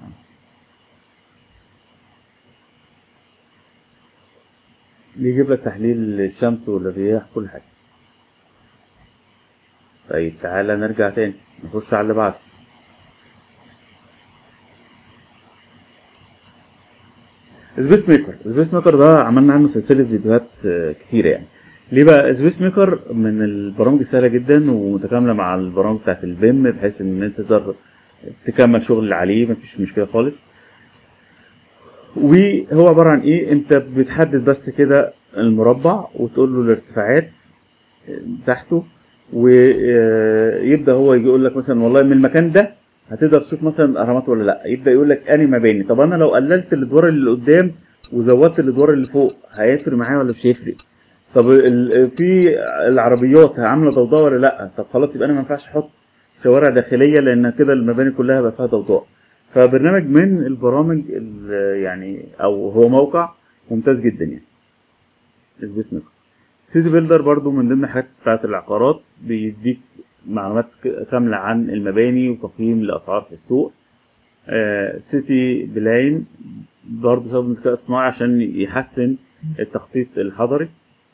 بيجيب لك تحليل الشمس والرياح كل حاجه طيب تعالى نرجع تاني نخش على اللي بعده سبيس ميكر سبيس ميكر ده عملنا عنه سلسله فيديوهات آه، كتيره يعني ليه بقى سبيس ميكر من البرامج السهله جدا ومتكامله مع البرامج بتاعت البيم بحيث ان انت تقدر تكمل شغل اللي عليه مفيش مشكله خالص وهو عباره عن ايه انت بتحدد بس كده المربع وتقول له الارتفاعات بتاعته ويبدا هو يجي يقول لك مثلا والله من المكان ده هتقدر تشوف مثلا الاهرامات ولا لا يبدا يقول لك انهي مباني طب انا لو قللت الادوار اللي قدام وزودت الادوار اللي فوق هيفرق معايا ولا مش هيفرق طب ال- في العربيات عامله ضوضاء ولا لا طب خلاص يبقى انا ما ينفعش احط شوارع داخليه لان كده المباني كلها هيبقى فيها ضوضاء فبرنامج من البرامج ال- يعني او هو موقع ممتاز جدا يعني سبيس ميكر سيتي بيلدر برضو من ضمن الحاجات بتاعت العقارات بيديك معلومات ك- كاملة عن المباني وتقييم الأسعار في السوق آه سيتي بلاين برضو بيستخدم الذكاء الصناعي عشان يحسن التخطيط الحضري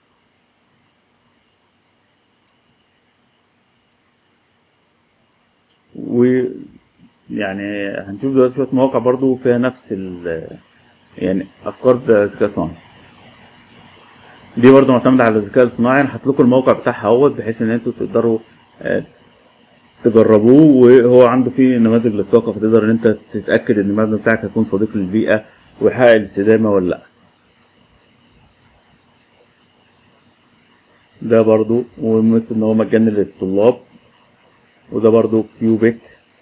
و يعني هنشوف دلوقتي شوية مواقع برضو فيها نفس ال يعني أفكار ده ذكاء صناعي دي برضو معتمدة على الذكاء الصناعي انا هحط لكم الموقع بتاعها اهوت بحيث ان انتوا تقدروا آه، تجربوه وهو عنده فيه نماذج للطاقة فتقدر ان انت تتأكد ان المبنى بتاعك هيكون صديق للبيئة ويحقق الاستدامة ولا لا ده برضو ومثل ان هو مجاني للطلاب وده برضو كيوبيك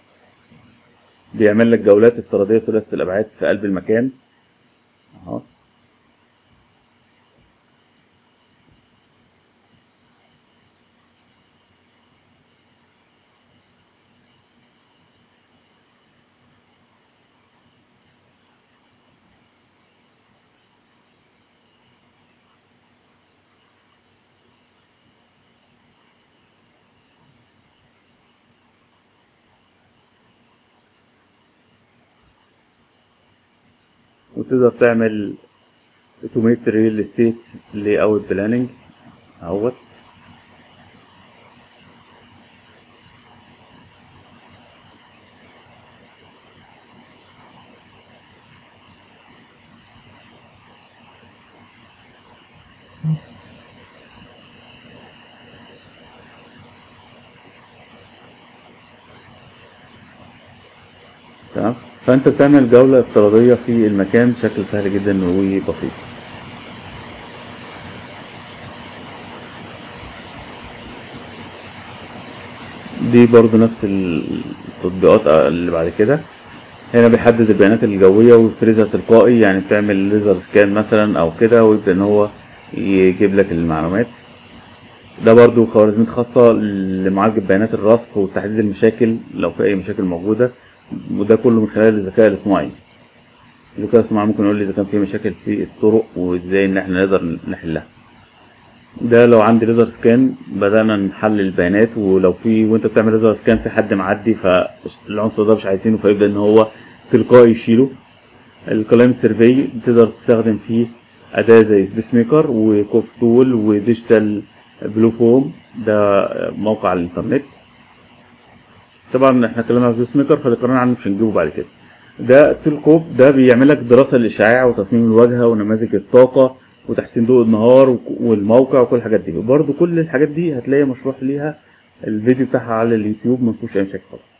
بيعمل لك جولات افتراضية ثلاثية الأبعاد في قلب المكان اهو وتقدر تعمل اوتوميت ريل استيت لاي اوت بلاننج اهوت فانت بتعمل جولة افتراضية في المكان بشكل سهل جدا وبسيط دي برضو نفس التطبيقات اللي بعد كده هنا بيحدد البيانات الجوية ويفرزها تلقائي يعني بتعمل ليزر سكان مثلا او كده ويبدأ ان هو يجيب لك المعلومات ده برضو خوارزميات خاصة لمعالجة بيانات الرصف وتحديد المشاكل لو في أي مشاكل موجودة وده كله من خلال الذكاء الاصطناعي الذكاء الاصطناعي ممكن يقول لي إذا كان في مشاكل في الطرق وإزاي إن إحنا نقدر نحلها ده لو عندي ليزر سكان بدأنا نحلل البيانات ولو في وانت بتعمل ليزر سكان في حد معدي فالعنصر ده مش عايزينه فيبدأ ان هو تلقائي يشيله الكلايمت سيرفي تقدر تستخدم فيه أداة زي سبيس ميكر وكوف تول وديجيتال بلو فوم ده موقع على الانترنت طبعا احنا اتكلمنا عن سبيس ميكر فاللي قررنا عنه مش هنجيبه بعد كده ده تلكوف ده بيعمل لك دراسة للإشعاع وتصميم الواجهة ونماذج الطاقة وتحسين ضوء النهار والموقع وكل الحاجات دي برضو كل الحاجات دي هتلاقي مشروح ليها الفيديو بتاعها على اليوتيوب مفيهوش اي مشاكل خالص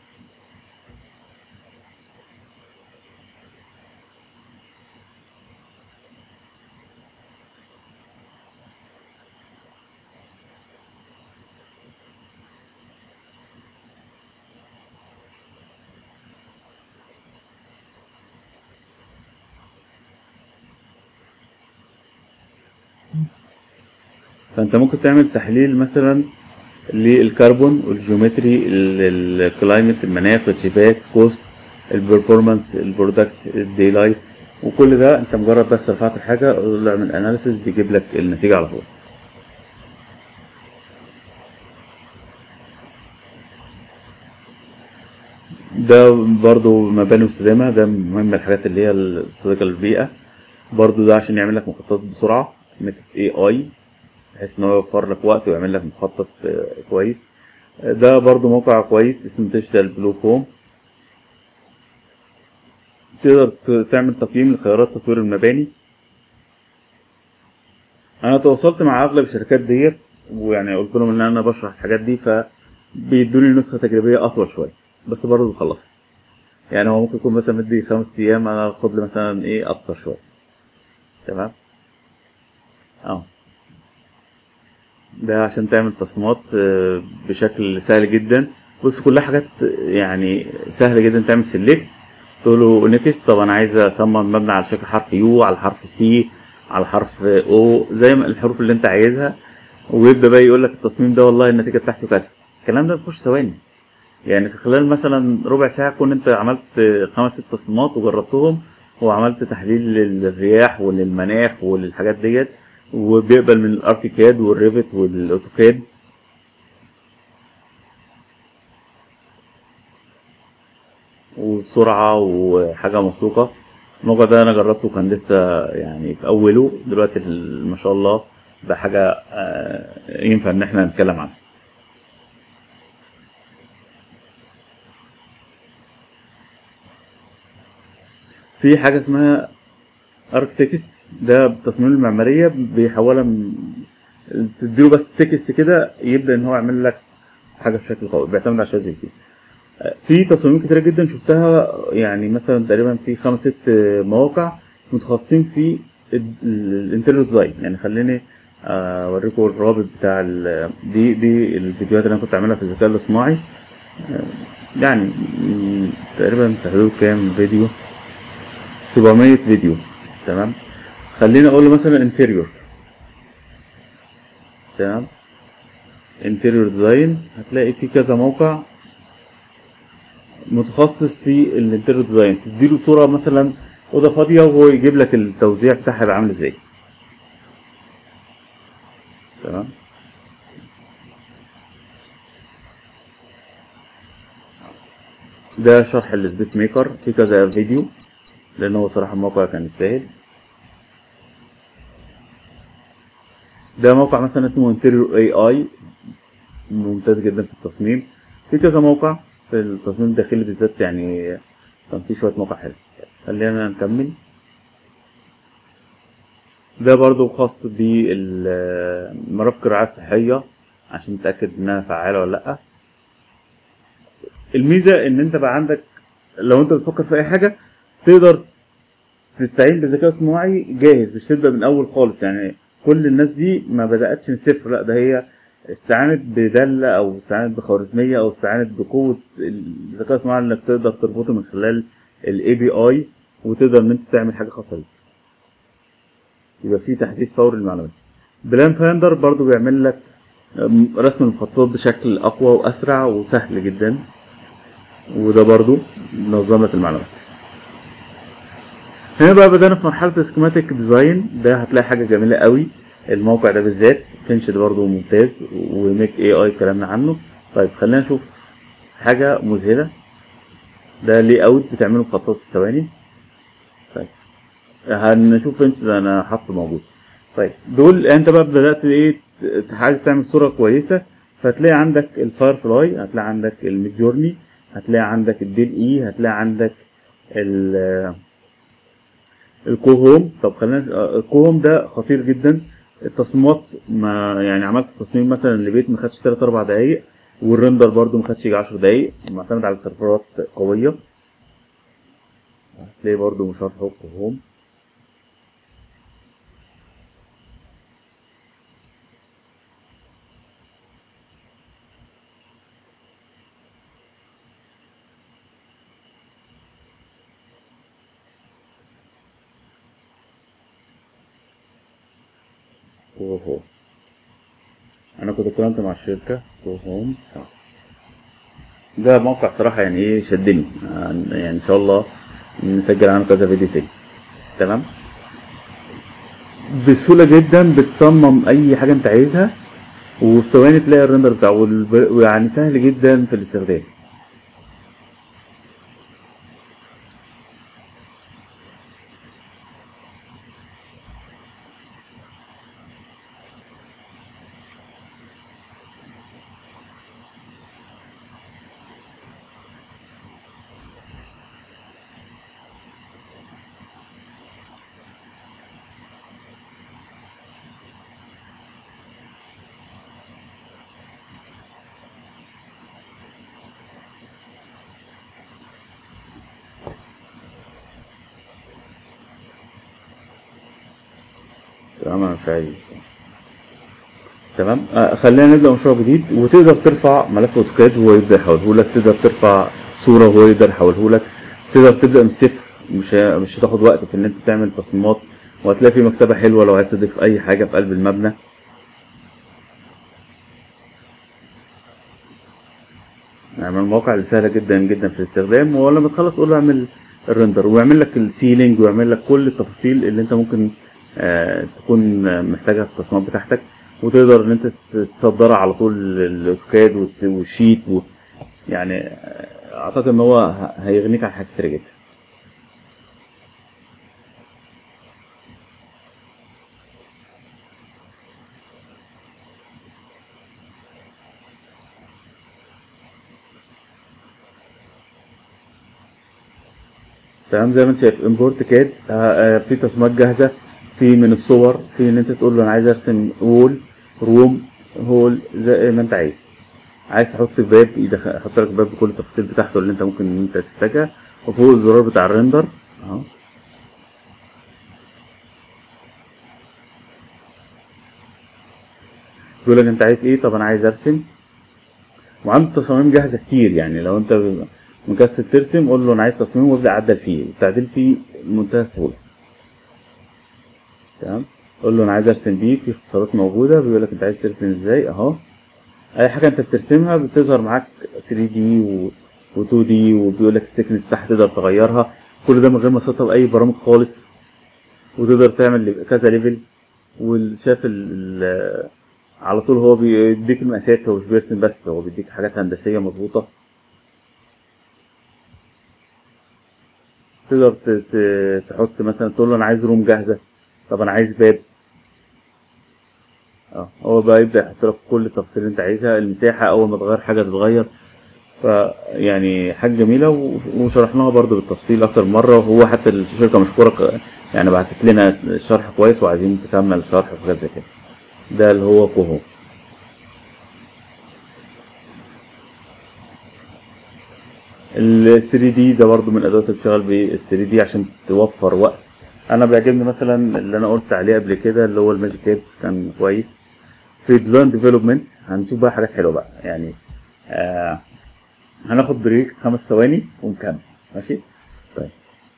فانت ممكن تعمل تحليل مثلا للكربون والجيومتري الكلايمت المناخ الشباك كوست البرفورمانس البرودكت الدي لايت وكل ده انت مجرد بس رفعت الحاجه اعمل اناليسيس بيجيب لك النتيجه على طول ده برضو مباني مستدامة ده مهم من الحاجات اللي هي الصديقة للبيئة برضو ده عشان يعمل لك مخططات بسرعة ميثود اي اي بحيث ان هو يوفر لك وقت ويعمل لك مخطط كويس ده برضو موقع كويس اسمه ديجيتال بلو فوم تقدر تعمل تقييم لخيارات تطوير المباني انا تواصلت مع اغلب الشركات ديت ويعني قلت لهم ان انا بشرح الحاجات دي فبيدوني نسخه تجريبيه اطول شويه بس برضه بخلصها يعني هو ممكن يكون مثلا مدي خمس ايام انا اخد لي مثلا ايه اكتر شويه تمام اه ده عشان تعمل تصميمات بشكل سهل جدا بص كلها حاجات يعني سهلة جدا تعمل سيلكت تقول له نيكست طب انا عايز اصمم مبنى على شكل حرف يو على حرف سي على حرف او زي ما الحروف اللي انت عايزها ويبدا بقى يقول لك التصميم ده والله النتيجه بتاعته كذا الكلام ده بيخش ثواني يعني في خلال مثلا ربع ساعه كون انت عملت خمس ست تصميمات وجربتهم وعملت تحليل للرياح وللمناخ وللحاجات ديت وبيقبل من الاركيكاد والريفت والاوتوكاد وسرعة وحاجة موثوقة الموقع ده أنا جربته كان لسه يعني في أوله دلوقتي ما شاء الله بقى حاجة ينفع إن احنا نتكلم عنها في حاجة اسمها اركتكست ده بالتصميم المعماريه بيحولها من تديله بس تكست كده يبدا ان هو يعمل لك حاجه بشكل قوي بيعتمد على شات جي بي تي في تصاميم كتيره جدا شفتها يعني مثلا تقريبا في خمس ست مواقع متخصصين في الانتريور ديزاين يعني خليني اوريكم الرابط بتاع دي دي الفيديوهات اللي انا كنت عاملها في الذكاء الاصطناعي يعني تقريبا في حدود كام فيديو 700 فيديو تمام خلينا اقول له مثلا انتريور تمام انتريور ديزاين هتلاقي في كذا موقع متخصص في الانتريور ديزاين تديله صوره مثلا اوضه فاضيه وهو يجيب لك التوزيع بتاعها يبقى عامل ازاي تمام ده شرح السبيس ميكر في كذا فيديو لان هو صراحه الموقع كان يستاهل ده موقع مثلا اسمه انتريور اي اي ممتاز جدا في التصميم في كذا موقع في التصميم الداخلي بالذات يعني كان في شويه مواقع حلوه خلينا نكمل ده برضو خاص بالمرافق الرعاية الصحية عشان تتأكد انها فعالة ولا لأ الميزة ان انت بقى عندك لو انت بتفكر في اي حاجه تقدر تستعين بذكاء صناعي جاهز مش تبدا من اول خالص يعني كل الناس دي ما بداتش من صفر لا ده هي استعانت بدالة او استعانت بخوارزميه او استعانت بقوه الذكاء الصناعي انك تقدر تربطه من خلال الاي بي اي وتقدر ان انت تعمل حاجه خاصه بيك يبقى في تحديث فوري للمعلومات بلان فايندر برضو بيعمل لك رسم المخططات بشكل اقوى واسرع وسهل جدا وده برضو منظم لك المعلومات هنا بقى بدأنا في مرحلة سكيماتيك ديزاين ده هتلاقي حاجة جميلة قوي الموقع ده بالذات فينش ده برضو ممتاز وميك اي اي اتكلمنا عنه طيب خلينا نشوف حاجة مذهلة ده لي اوت بتعمله مخططات في ثواني طيب هنشوف فينش ده انا حاطه موجود طيب دول انت بقى بدأت ايه عايز تعمل صورة كويسة فتلاقي عندك الفاير فلاي هتلاقي عندك الميد جورني هتلاقي عندك الديل اي هتلاقي عندك ال الكو هوم طب خلينا الكو هوم ده خطير جدا التصميمات ما يعني عملت تصميم مثلا لبيت ما خدش 3 4 دقايق والرندر برده ما خدش يجي 10 دقايق معتمد على سيرفرات قويه هتلاقي برده مشروع كو هوم كو هوم انا كنت اتكلمت مع الشركة كو هوم ده موقع صراحة يعني ايه شدني يعني ان شاء الله نسجل عنه كذا فيديو تاني تمام بسهولة جدا بتصمم اي حاجة انت عايزها وفي ثواني تلاقي الرندر بتاعه ويعني سهل جدا في الاستخدام تمام انا مش عايز تمام آه خلينا نبدا مشروع جديد وتقدر ترفع ملف اوتوكاد وهو يبدا يحوله لك تقدر ترفع صوره وهو يقدر يحوله لك تقدر تبدا من الصفر مش مش هتاخد وقت في ان انت تعمل تصميمات وهتلاقي في مكتبه حلوه لو عايز تضيف اي حاجه في قلب المبنى يعني المواقع اللي سهله جدا جدا في الاستخدام ولما تخلص قول له اعمل الرندر ويعمل لك السيلينج ويعمل لك كل التفاصيل اللي انت ممكن آه تكون محتاجها في التصميمات بتاعتك وتقدر ان انت تصدرها على طول الاوتوكاد والشيت و يعني اعتقد ان هو هيغنيك عن حاجات كتير جدا تمام زي ما انت شايف امبورت كاد في تصميمات جاهزه في من الصور في ان انت تقول له انا عايز ارسم وول روم هول زي ما انت عايز عايز تحط باب يحط لك باب بكل التفاصيل بتاعته اللي انت ممكن ان انت تحتاجها وفوق الزرار بتاع الريندر اهو بيقول لك انت عايز ايه طب انا عايز ارسم وعنده تصاميم جاهزه كتير يعني لو انت مكسل ترسم قول له انا عايز تصميم وابدا عدل فيه التعديل فيه بمنتهى السهوله تمام قول له انا عايز ارسم بيه في اختصارات موجوده بيقول لك انت عايز ترسم ازاي اهو اي حاجه انت بترسمها بتظهر معاك 3 دي و... و2 دي وبيقول لك السكنس بتاعها تقدر تغيرها كل ده من غير ما تسطب اي برامج خالص وتقدر تعمل كذا ليفل والشاف ال... على طول هو بيديك المقاسات هو مش بيرسم بس هو بيديك حاجات هندسيه مظبوطه تقدر تحط مثلا تقول له انا عايز روم جاهزه طب انا عايز باب اه هو بقى يبدا يحط لك كل التفاصيل اللي انت عايزها المساحه اول ما تغير حاجه تتغير فيعني حاجه جميله وشرحناها برضو بالتفصيل اكتر من مره وهو حتى الشركه مشكوره يعني بعتت لنا شرح كويس وعايزين تكمل شرح وحاجات زي كده ده اللي هو كوهو ال 3 دي ده برضو من الادوات اللي بتشتغل بال 3 دي عشان توفر وقت انا بيعجبني مثلا اللي انا قلت عليه قبل كده اللي هو الماجيك كاب كان كويس في ديزاين ديفلوبمنت هنشوف بقى حاجات حلوه بقى يعني آه هناخد بريك خمس ثواني ونكمل ماشي طيب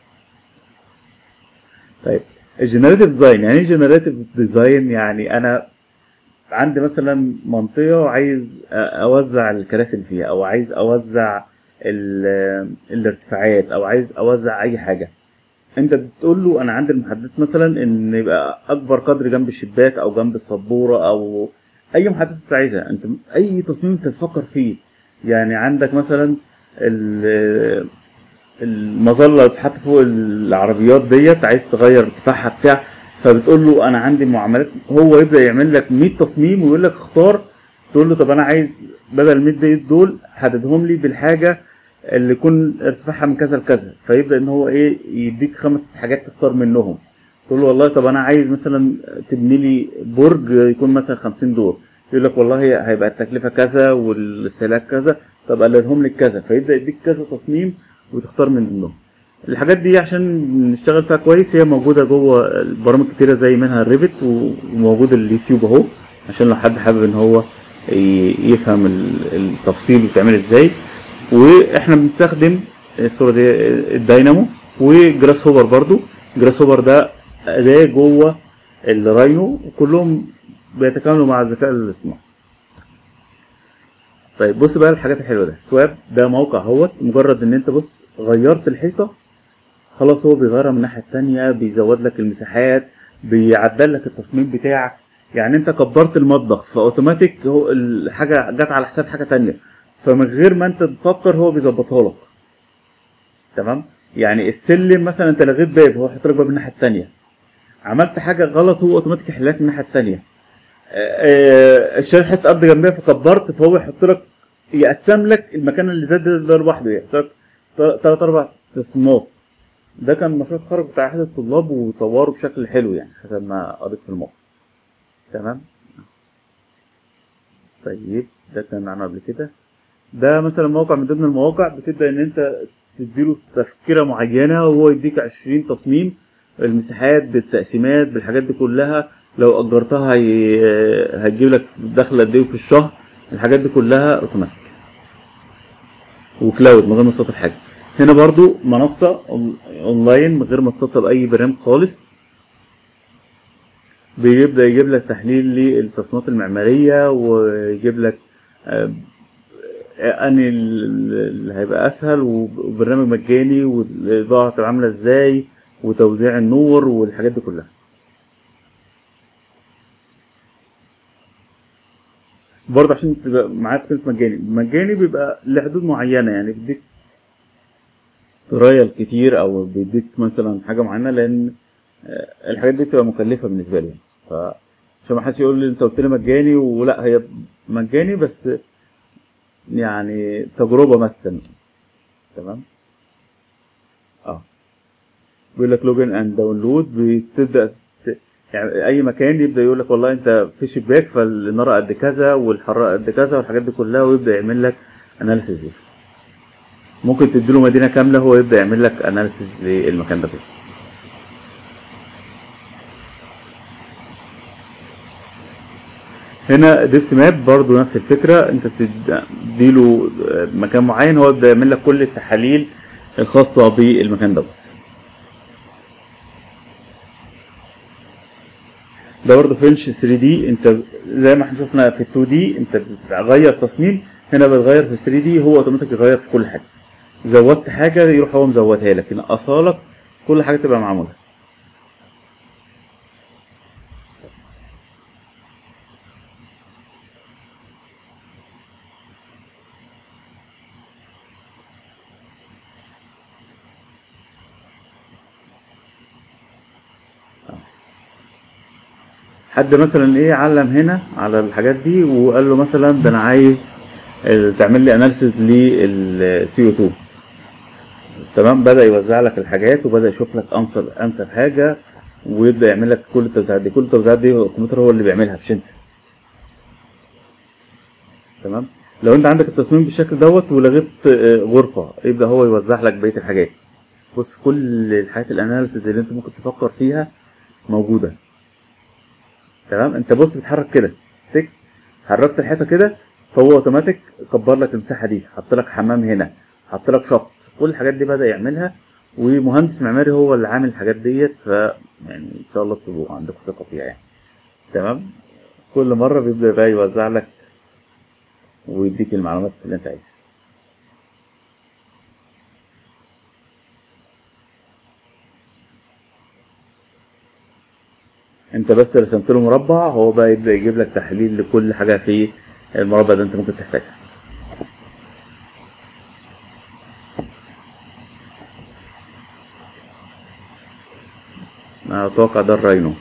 طيب الجنريتيف ديزاين يعني ايه جنريتيف ديزاين يعني انا عندي مثلا منطقه وعايز اوزع الكراسي اللي فيها او عايز اوزع ال- الارتفاعات او عايز اوزع اي حاجه انت بتقول له انا عندي المحددات مثلا ان يبقى اكبر قدر جنب الشباك او جنب السبوره او اي محددات انت عايزها انت اي تصميم انت تفكر فيه يعني عندك مثلا ال- المظله اللي بتتحط فوق العربيات ديت عايز تغير ارتفاعها بتاع فبتقول له انا عندي معاملات هو يبدا يعمل لك 100 تصميم ويقول لك اختار تقول له طب انا عايز بدل ال 100 دقيقة دول حددهم لي بالحاجه اللي يكون ارتفاعها من كذا لكذا فيبدا ان هو ايه يديك خمس حاجات تختار منهم تقول له والله طب انا عايز مثلا تبني لي برج يكون مثلا 50 دور يقول لك والله هيبقى التكلفه كذا والاستهلاك كذا طب قللهم لك كذا فيبدا يديك كذا تصميم وتختار منهم الحاجات دي عشان نشتغل فيها كويس هي موجوده جوه برامج كتيره زي منها الريفت وموجود اليوتيوب اهو عشان لو حد حابب ان هو ي- يفهم ال- التفصيل بتعمل ازاي واحنا بنستخدم الصوره دي الداينامو وجراس هوبر برضو جراس هوبر ده اداه جوه الراينو وكلهم بيتكاملوا مع الذكاء الاصطناعي طيب بص بقى الحاجات الحلوه ده سواب ده موقع اهوت مجرد ان انت بص غيرت الحيطه خلاص هو بيغيرها من الناحيه التانية بيزود لك المساحات بيعدل لك التصميم بتاعك يعني انت كبرت المطبخ فاوتوماتيك هو الحاجه جت على حساب حاجه تانية فمن غير ما انت تفكر هو بيظبطها لك تمام يعني السلم مثلا انت لغيت باب هو يحط لك باب الناحيه التانية عملت حاجه غلط هو اوتوماتيك يحل لك من الناحيه التانية آه، آه، شريت حته ارض جنبها فكبرت فهو يحط لك يقسم لك المكان اللي زاد ده ده لوحده يحط لك ثلاث اربع تصميمات ده كان مشروع التخرج بتاع احد الطلاب وطوره بشكل حلو يعني حسب ما قريت في الموقع تمام طيب ده كان عنه قبل كده ده مثلا موقع من ضمن المواقع بتبدا ان انت تديله تفكيره معينه وهو يديك 20 تصميم المساحات بالتقسيمات بالحاجات دي كلها لو اجرتها هي... هتجيب لك دخل قد ايه في الشهر الحاجات دي كلها اوتوماتيك وكلاود من غير ما تسطب حاجه هنا برضو منصه أون- اونلاين من غير ما تسطب اي برنامج خالص بيبدا يجيب لك تحليل للتصميمات المعماريه ويجيب لك آه، انهي اللي هيبقى اسهل وبرنامج مجاني والاضاءه هتبقى عامله ازاي وتوزيع النور والحاجات دي كلها برضه عشان تبقى معايا في كلمه مجاني مجاني بيبقى لحدود معينه يعني بيديك ترايل كتير او بيديك مثلا حاجه معينه لان آه، الحاجات دي بتبقى مكلفه بالنسبه لي ف عشان ما حدش يقول لي انت قلت لي مجاني ولا هي مجاني بس يعني تجربه مثلا تمام اه بيقول لك لوجن اند داونلود بتبدا ت- يعني اي مكان يبدا يقول لك والله انت في شباك فالنار قد كذا والحراره قد كذا والحاجات دي كلها ويبدا يعمل لك اناليسيز ليه ممكن تديله مدينه كامله هو يبدا يعمل لك اناليسيز للمكان ده كله هنا ديبس ماب برضو نفس الفكرة انت تديله مكان معين هو يبدأ يعمل لك كل التحاليل الخاصة بالمكان دوت ده برضه فينش 3 دي انت زي ما احنا شفنا في ال 2 دي انت بتغير تصميم هنا بتغير في 3 دي هو اوتوماتيك يغير في كل حاجة زودت حاجة يروح هو مزودها لك ينقصها لك كل حاجة تبقى معمولة حد مثلا ايه علم هنا على الحاجات دي وقال له مثلا ده انا عايز ال- تعمل لي اناليسيز للسي او 2 تمام بدا يوزع لك الحاجات وبدا يشوف لك انسب انسب حاجه ويبدا يعمل لك كل التوزيعات دي كل التوزيعات دي هو الكمبيوتر هو اللي بيعملها مش انت تمام لو انت عندك التصميم بالشكل دوت ولغيت آه، غرفة يبدأ هو يوزع لك بقية الحاجات بص كل الحاجات الاناليسيز اللي انت ممكن تفكر فيها موجودة تمام انت بص بتحرك كده تك حركت الحيطة كده فهو اوتوماتيك كبر لك المساحة دي حط لك حمام هنا حط لك شفط كل الحاجات دي بدأ يعملها ومهندس معماري هو اللي عامل الحاجات ديت ف يعني ان شاء الله تبقوا عندكم ثقة فيها يعني تمام كل مرة بيبدأ بقى يوزع لك ويديك المعلومات اللي انت عايزها انت بس رسمت له مربع هو بقى يبدأ يجيب لك تحليل لكل حاجة في المربع ده انت ممكن تحتاجها انا اتوقع ده الراينو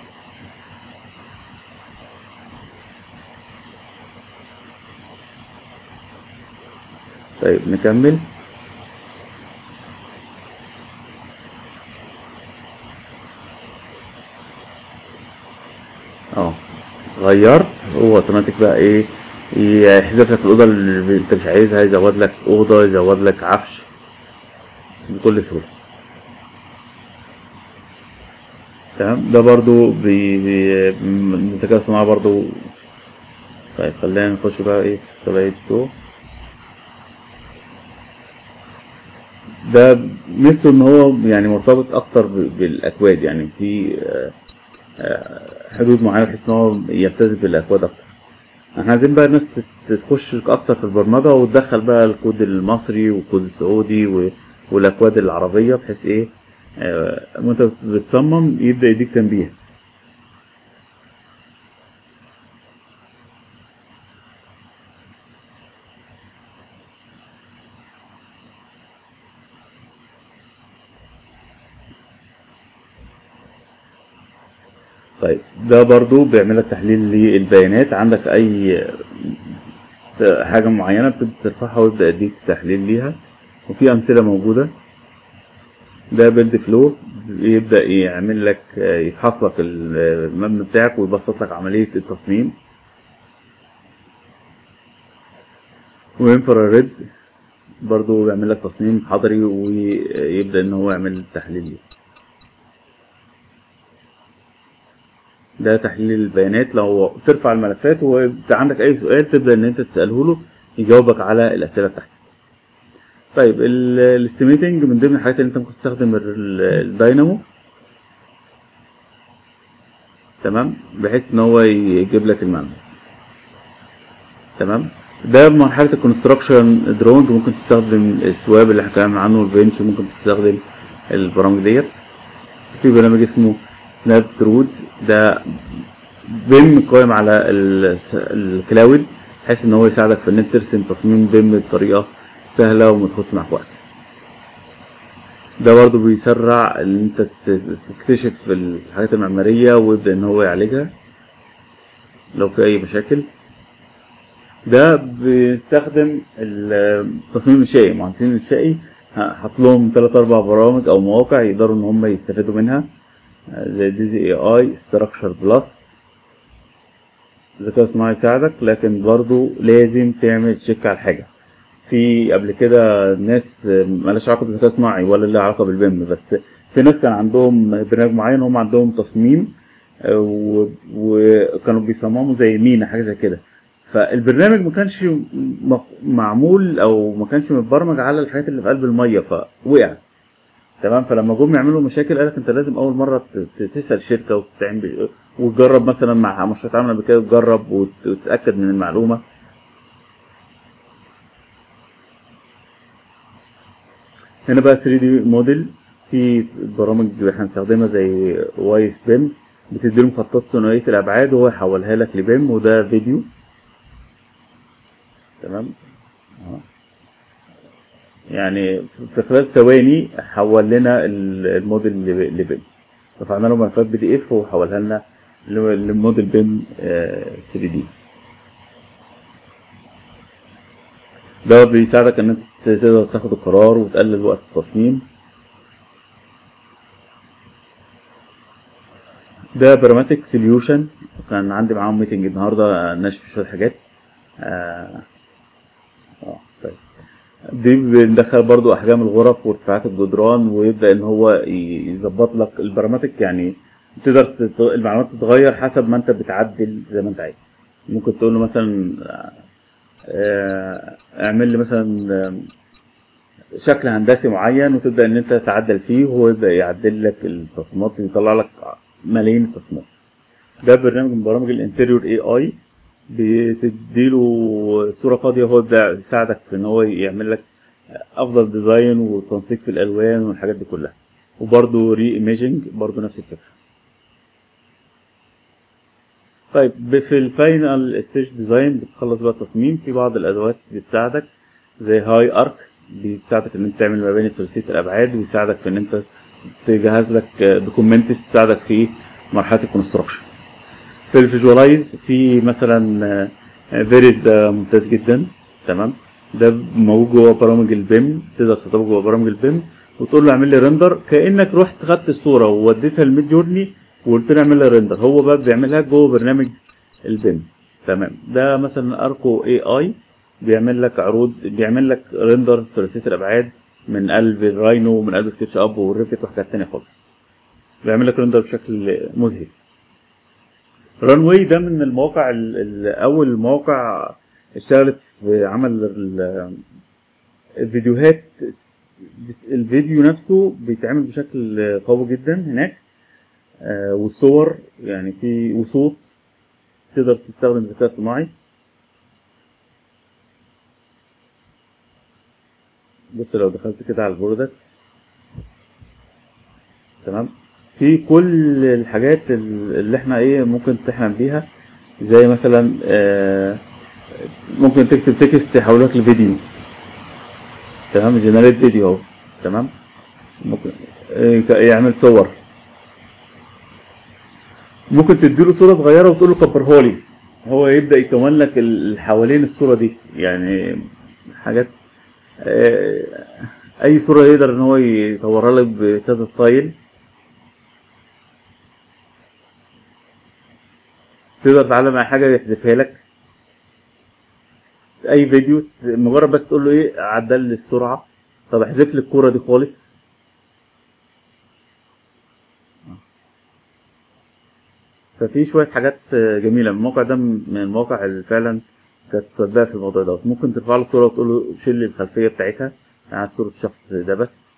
طيب نكمل اه غيرت هو اوتوماتيك بقى ايه يحذف لك الاوضه اللي انت مش عايزها يزود لك اوضه يزود لك عفش بكل سهوله تمام ده برضو بي بي- من الذكاء الصناعي برضو طيب خلينا نخش بقى ايه في سلايد شو ده ميزته ان هو يعني مرتبط اكتر ب- بالاكواد يعني في آه، آه، حدود معينه بحيث ان هو يلتزم بالاكواد اكتر احنا عايزين بقى الناس تت- تخش اكتر في البرمجه وتدخل بقى الكود المصري والكود السعودي و- والاكواد العربيه بحيث ايه آه، وانت بتصمم يبدا يديك تنبيه طيب ده برضو بيعمل لك تحليل للبيانات عندك اي حاجة معينة بتبدأ ترفعها ويبدأ يديك تحليل ليها وفي أمثلة موجودة ده بيلد فلو يبدأ يعمل لك يفحص لك المبنى بتاعك ويبسط لك عملية التصميم وانفراريد برضو بيعمل لك تصميم حضري ويبدأ ان هو يعمل تحليل ليه ده تحليل البيانات لو ترفع الملفات وانت عندك اي سؤال تبدا ان انت تساله له يجاوبك على الاسئله بتاعتك طيب الاستيميتنج من ضمن الحاجات اللي انت ممكن تستخدم ال- الداينامو تمام بحيث ان هو يجيب لك المعلومات تمام ده مرحله الكونستراكشن دروينج ممكن تستخدم السواب اللي حكينا عنه البنش ممكن تستخدم البرامج ديت في برنامج اسمه سناب ترود ده بيم قائم على ال- الكلاود بحيث ان هو يساعدك في ان انت ترسم تصميم بيم بطريقه سهله وما تاخدش معاك وقت ده برضو بيسرع ان انت ت- تكتشف الحاجات المعماريه ويبدا ان هو يعالجها لو في اي مشاكل ده بيستخدم التصميم الانشائي المهندسين الانشائي حط لهم تلات اربع برامج او مواقع يقدروا ان هم يستفادوا منها زي ديزي اي اي ستراكشر بلس الذكاء الصناعي يساعدك لكن برضو لازم تعمل تشيك على الحاجة في قبل كده ناس مالهاش علاقة بالذكاء الصناعي ولا لها علاقة بالبيم بس في ناس كان عندهم برنامج معين هم عندهم تصميم آه، و- وكانوا بيصمموا زي مينا حاجة زي كده فالبرنامج ما كانش مف- معمول او ما كانش متبرمج على الحاجات اللي في قلب الميه فوقع تمام فلما جم يعملوا مشاكل قالك انت لازم اول مره ت- ت- تسال شركه وتستعين ب... وتجرب مثلا مع مشروع اتعمل قبل كده تجرب وت- وتتاكد من المعلومه هنا بقى 3 دي موديل في برامج احنا بنستخدمها زي وايس بيم بتدي له مخططات ثنائيه الابعاد وهو يحولها لك لبيم وده فيديو تمام أهو. يعني في خلال ثواني حول لنا ال- الموديل ل- لبيم رفعنا له ملفات بي دي اف وحولها لنا ل- لموديل بيم 3 دي ده بيساعدك ان انت تقدر تاخد القرار وتقلل وقت التصميم ده براماتيك سوليوشن كان عندي معاهم ميتنج النهارده ناشف شويه حاجات آه، دي بندخل برضو احجام الغرف وارتفاعات الجدران ويبدا ان هو ي- يظبط لك البراماتيك يعني تقدر تت- المعلومات تتغير حسب ما انت بتعدل زي ما انت عايز ممكن تقول له مثلا آه، اعمل لي مثلا آه، شكل هندسي معين وتبدا ان انت تعدل فيه وهو يبدا يعدل لك التصميمات ويطلع لك ملايين التصميمات ده برنامج من برامج الانتريور اي اي بتديله صورة فاضية هو يبدأ يساعدك في ان هو يعمل لك افضل ديزاين وتنسيق في الالوان والحاجات دي كلها وبرضه ري ايميجنج برضه نفس الفكرة طيب ب- في الفاينل ستيج ديزاين بتخلص بقى التصميم في بعض الادوات بتساعدك زي هاي ارك بتساعدك ان انت تعمل مباني ثلاثيه الابعاد ويساعدك في ان انت تجهز لك دوكيومنتس تساعدك في مرحله الكونستراكشن في الفيجوالايز في مثلا فيريز ده ممتاز جدا تمام ده موجود جوه برامج البيم تقدر تستخدمه جوه برامج البيم وتقول له اعمل لي ريندر كانك رحت خدت الصوره ووديتها الميد جورني وقلت له اعمل لي ريندر هو بقى بيعملها جوه برنامج البيم تمام ده مثلا اركو اي اي بيعمل لك عروض بيعمل لك ريندر ثلاثيه الابعاد من قلب الراينو ومن قلب سكتش اب والريفت وحاجات تانية خالص بيعمل لك ريندر بشكل مذهل رانواي ده من المواقع ال- ال- اول مواقع اشتغلت في عمل ال- الفيديوهات الفيديو نفسه بيتعمل بشكل قوي جدا هناك آه، والصور يعني في وصوت تقدر تستخدم الذكاء الصناعي بص لو دخلت كده على البرودكت تمام في كل الحاجات ال- اللي احنا ايه ممكن تحلم بيها زي مثلا آه، ممكن تكتب تكست يحول لك لفيديو تمام جنريت فيديو اهو تمام ممكن آه، يعمل صور ممكن تديله صورة صغيرة وتقول له كبرها لي هو يبدأ يكون لك اللي حوالين الصورة دي يعني حاجات آه، أي صورة يقدر إن هو يطورها لك بكذا ستايل تقدر تعلم على حاجة يحذفها لك أي فيديو مجرد بس تقول له إيه عدل لي السرعة طب احذف لي الكورة دي خالص ففي شوية حاجات جميلة الموقع ده من المواقع اللي فعلا كانت سباقة في الموضوع دوت ممكن ترفع له صورة وتقول له شيل لي الخلفية بتاعتها يعني عايز صورة الشخص ده بس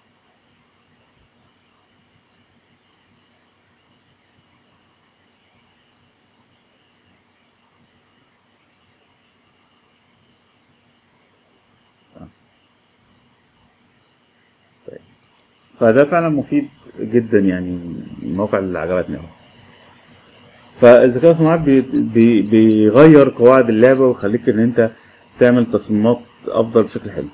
طيب. فده فعلا مفيد جدا يعني من المواقع اللي عجبتني أوي فالذكاء الصناعي بي بي بيغير قواعد اللعبة ويخليك إن أنت تعمل تصميمات أفضل بشكل حلو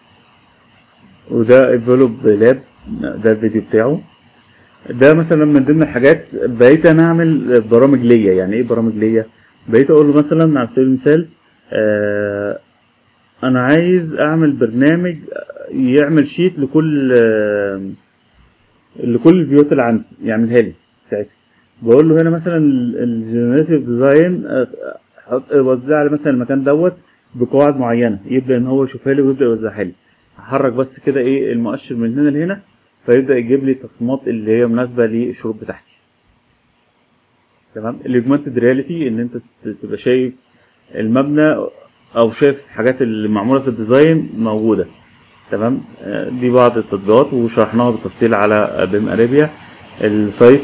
وده ايفولوب لاب ده الفيديو بتاعه ده مثلا من ضمن الحاجات بقيت انا اعمل برامج ليا يعني ايه برامج ليا بقيت اقول له مثلا على سبيل المثال آه انا عايز اعمل برنامج يعمل شيت لكل آه لكل الفيوات اللي عندي يعملها لي ساعتها بقول له هنا مثلا الجنريتيف ديزاين وزع لي مثلا المكان دوت بقواعد معينه يبدا ان هو يشوفها لي ويبدا يوزعها لي هحرك بس كده ايه المؤشر من هنا لهنا فيبدا يجيب لي تصميمات اللي هي مناسبه للشروط بتاعتي تمام الاجمانتد رياليتي ان انت تبقى شايف المبنى او شايف حاجات اللي معموله في الديزاين موجوده تمام آه، دي بعض التطبيقات وشرحناها بالتفصيل على بيم اريبيا السايت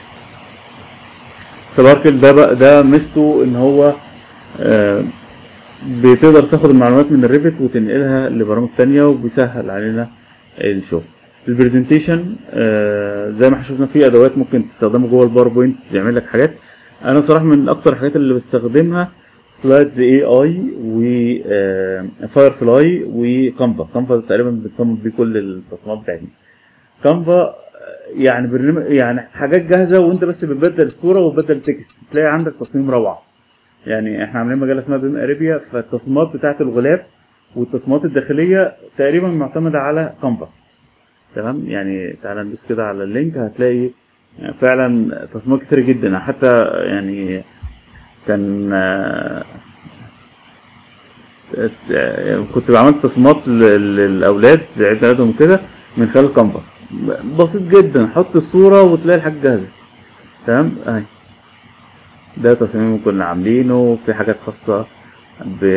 سباركل ده بقى ده ميزته ان هو آه، بتقدر تاخد المعلومات من الريفت وتنقلها لبرامج تانية وبيسهل علينا الشغل البرزنتيشن آه زي ما احنا شفنا في ادوات ممكن تستخدمها جوه الباوربوينت يعمل لك حاجات انا صراحه من اكتر الحاجات اللي بستخدمها سلايدز اي اي و فاير فلاي وكانفا كانفا تقريبا بتصمم بيه كل التصميمات بتاعتنا كانفا يعني برنامج يعني حاجات جاهزه وانت بس بتبدل الصوره وبتبدل التكست تلاقي عندك تصميم روعه يعني احنا عاملين مجله اسمها بيم اريبيا فالتصميمات بتاعه الغلاف والتصميمات الداخليه تقريبا معتمده على كانفا تمام يعني تعالى ندوس كده على اللينك هتلاقي فعلا تصميمات كتير جدا حتى يعني كان آه، كنت بعمل تصميمات لل- للاولاد لعيد ميلادهم كده من خلال كانفا بسيط جدا حط الصوره وتلاقي الحاجه جاهزه تمام اهي ده تصميم كنا عاملينه في حاجات خاصه ب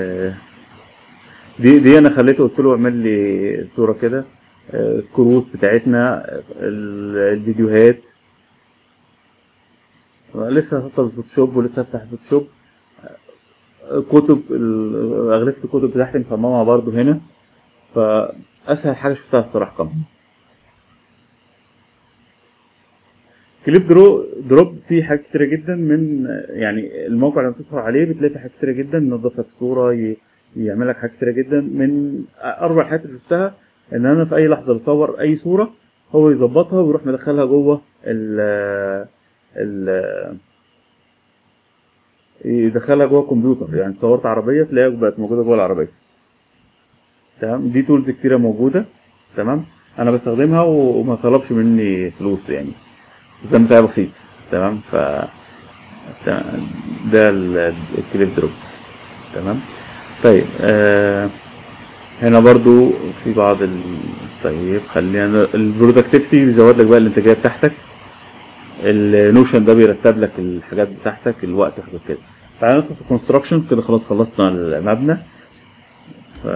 دي دي انا خليته قلت له اعمل لي صوره كده آه، الكروت بتاعتنا ال- الفيديوهات لسه هسطب الفوتوشوب ولسه هفتح الفوتوشوب آه، كتب ال- اغلفه الكتب بتاعتي مصممها برضو هنا فاسهل حاجه شفتها الصراحه كمان كليب درو دروب فيه حاجات كتيرة جدا من يعني الموقع لما تدخل عليه بتلاقي فيه حاجات كتيرة جدا ينظف لك صورة ي- يعمل لك حاجات كتيرة جدا من أروع الحاجات اللي شفتها إن أنا في أي لحظة بصور أي صورة هو يظبطها ويروح مدخلها جوه ال ال يدخلها جوه الكمبيوتر يعني صورت عربية تلاقيها بقت موجودة جوه العربية تمام دي تولز كتيرة موجودة تمام أنا بستخدمها و- وما طلبش مني فلوس يعني السيستم بتاعي بسيط تمام ف تمام. ده ال- الكليب دروب تمام طيب آه هنا برضو في بعض ال... طيب خلينا البرودكتيفيتي بيزود لك بقى الانتاجيه بتاعتك النوشن ده بيرتب لك الحاجات بتاعتك الوقت وحاجات كده تعالى ندخل في الكونستراكشن كده خلاص خلصنا المبنى ف...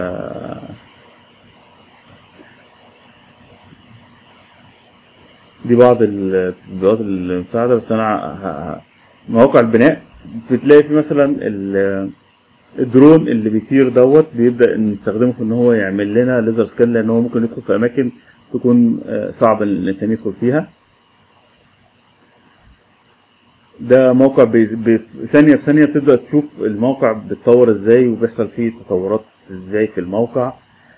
دي بعض التطبيقات المساعدة بس أنا ه- ه- مواقع البناء بتلاقي في مثلا ال- الدرون اللي بيطير دوت بيبدأ نستخدمه في إن هو يعمل لنا ليزر سكان لأن هو ممكن يدخل في أماكن تكون آه، صعب إن الإنسان يدخل فيها ده موقع بي بي ثانية بثانية بتبدأ تشوف الموقع بيتطور ازاي وبيحصل فيه تطورات ازاي في الموقع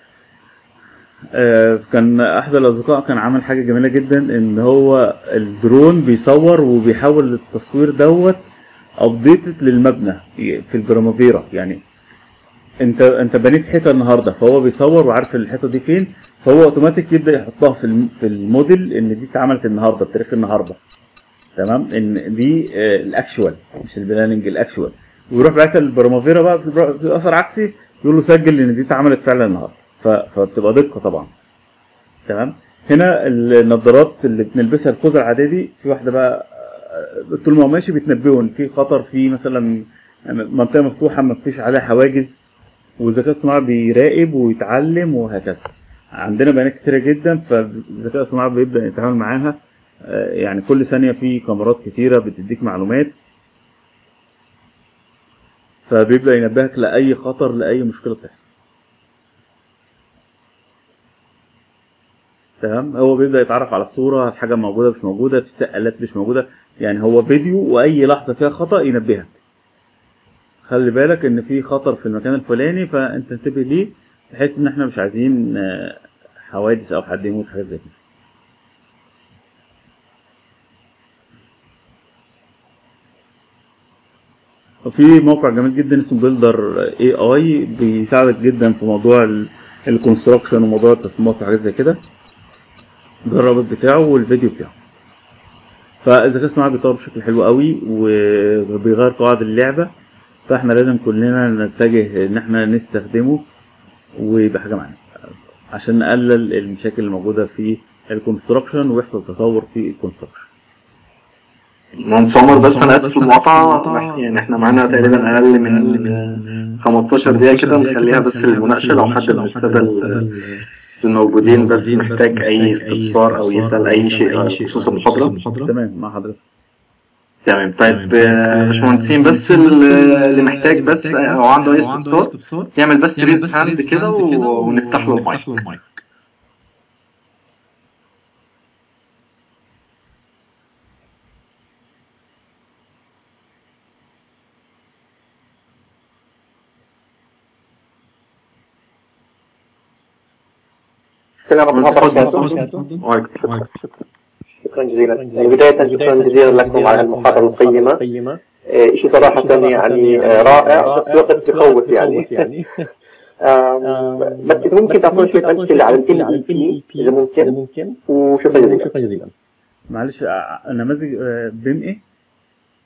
آه، كان احد الاصدقاء كان عامل حاجه جميله جدا ان هو الدرون بيصور وبيحول التصوير دوت ابديتد للمبنى في البرامافيرا يعني انت انت بنيت حيطه النهارده فهو بيصور وعارف الحيطه دي فين فهو اوتوماتيك يبدا يحطها في الم- في الموديل ان دي اتعملت النهارده بتاريخ النهارده تمام ان دي آه، الاكشوال مش البلاننج الاكشوال ويروح بعتها للبرامافيرا بقى في البر- في اثر عكسي يقول له سجل ان دي اتعملت فعلا النهارده ف- فبتبقى دقه طبعا تمام هنا النظارات اللي بنلبسها الخوذه العاديه دي في واحده بقى آه، طول ما هو ماشي بيتنبهوا ان في خطر في مثلا منطقه مفتوحه ما فيش عليها حواجز والذكاء الصناعي بيراقب ويتعلم وهكذا عندنا بيانات كتيره جدا فالذكاء الصناعي بيبدا يتعامل معاها آه، يعني كل ثانيه في كاميرات كتيره بتديك معلومات فبيبدا ينبهك لاي خطر لاي مشكله بتحصل تمام هو بيبدا يتعرف على الصوره الحاجه موجوده مش موجوده في سقالات مش موجوده يعني هو فيديو واي لحظه فيها خطا ينبهك خلي بالك ان في خطر في المكان الفلاني فانت انتبه ليه بحيث ان احنا مش عايزين آه، حوادث او حد يموت حاجات زي كده وفي موقع جميل جدا اسمه بيلدر اي اي بيساعدك جدا في موضوع الكونستراكشن وموضوع التصميمات وحاجات زي كده ده الرابط بتاعه والفيديو بتاعه فالذكاء الصناعي بيطور بشكل حلو قوي وبيغير قواعد اللعبة فاحنا لازم كلنا نتجه ان احنا نستخدمه ويبقى حاجة معانا عشان نقلل المشاكل الموجودة في الكونستراكشن ويحصل تطور في الكونستراكشن مهندس عمر بس انا اسف في المقاطعه يعني احنا معانا تقريبا اقل من 15 دقيقه كده نخليها بس للمناقشه لو حد من الساده الموجودين بس محتاج اي استفسار او يسال اي شيء بخصوص المحاضره تمام مع حضرتك تمام طيب آه، باشمهندسين بس اللي محتاج بس او عنده اي استفسار يعمل بس ريز هاند كده و- ونفتح له المايك السلام عليكم مهندس ورحمة حسني الله وبركاته اتفضل. وعليكم شكرا جزيلا يعني بداية شكرا جزيلا لكم على المحاضرة القيمة آه، شيء صراحة يعني آه، رائع بس وقت يخوف يعني آم، بس إذا ممكن تعطونا شوية أمثلة على ال اي بي إذا ممكن وشكرا جزيلا جزيلا معلش ع- نماذج آه، بيم ايه؟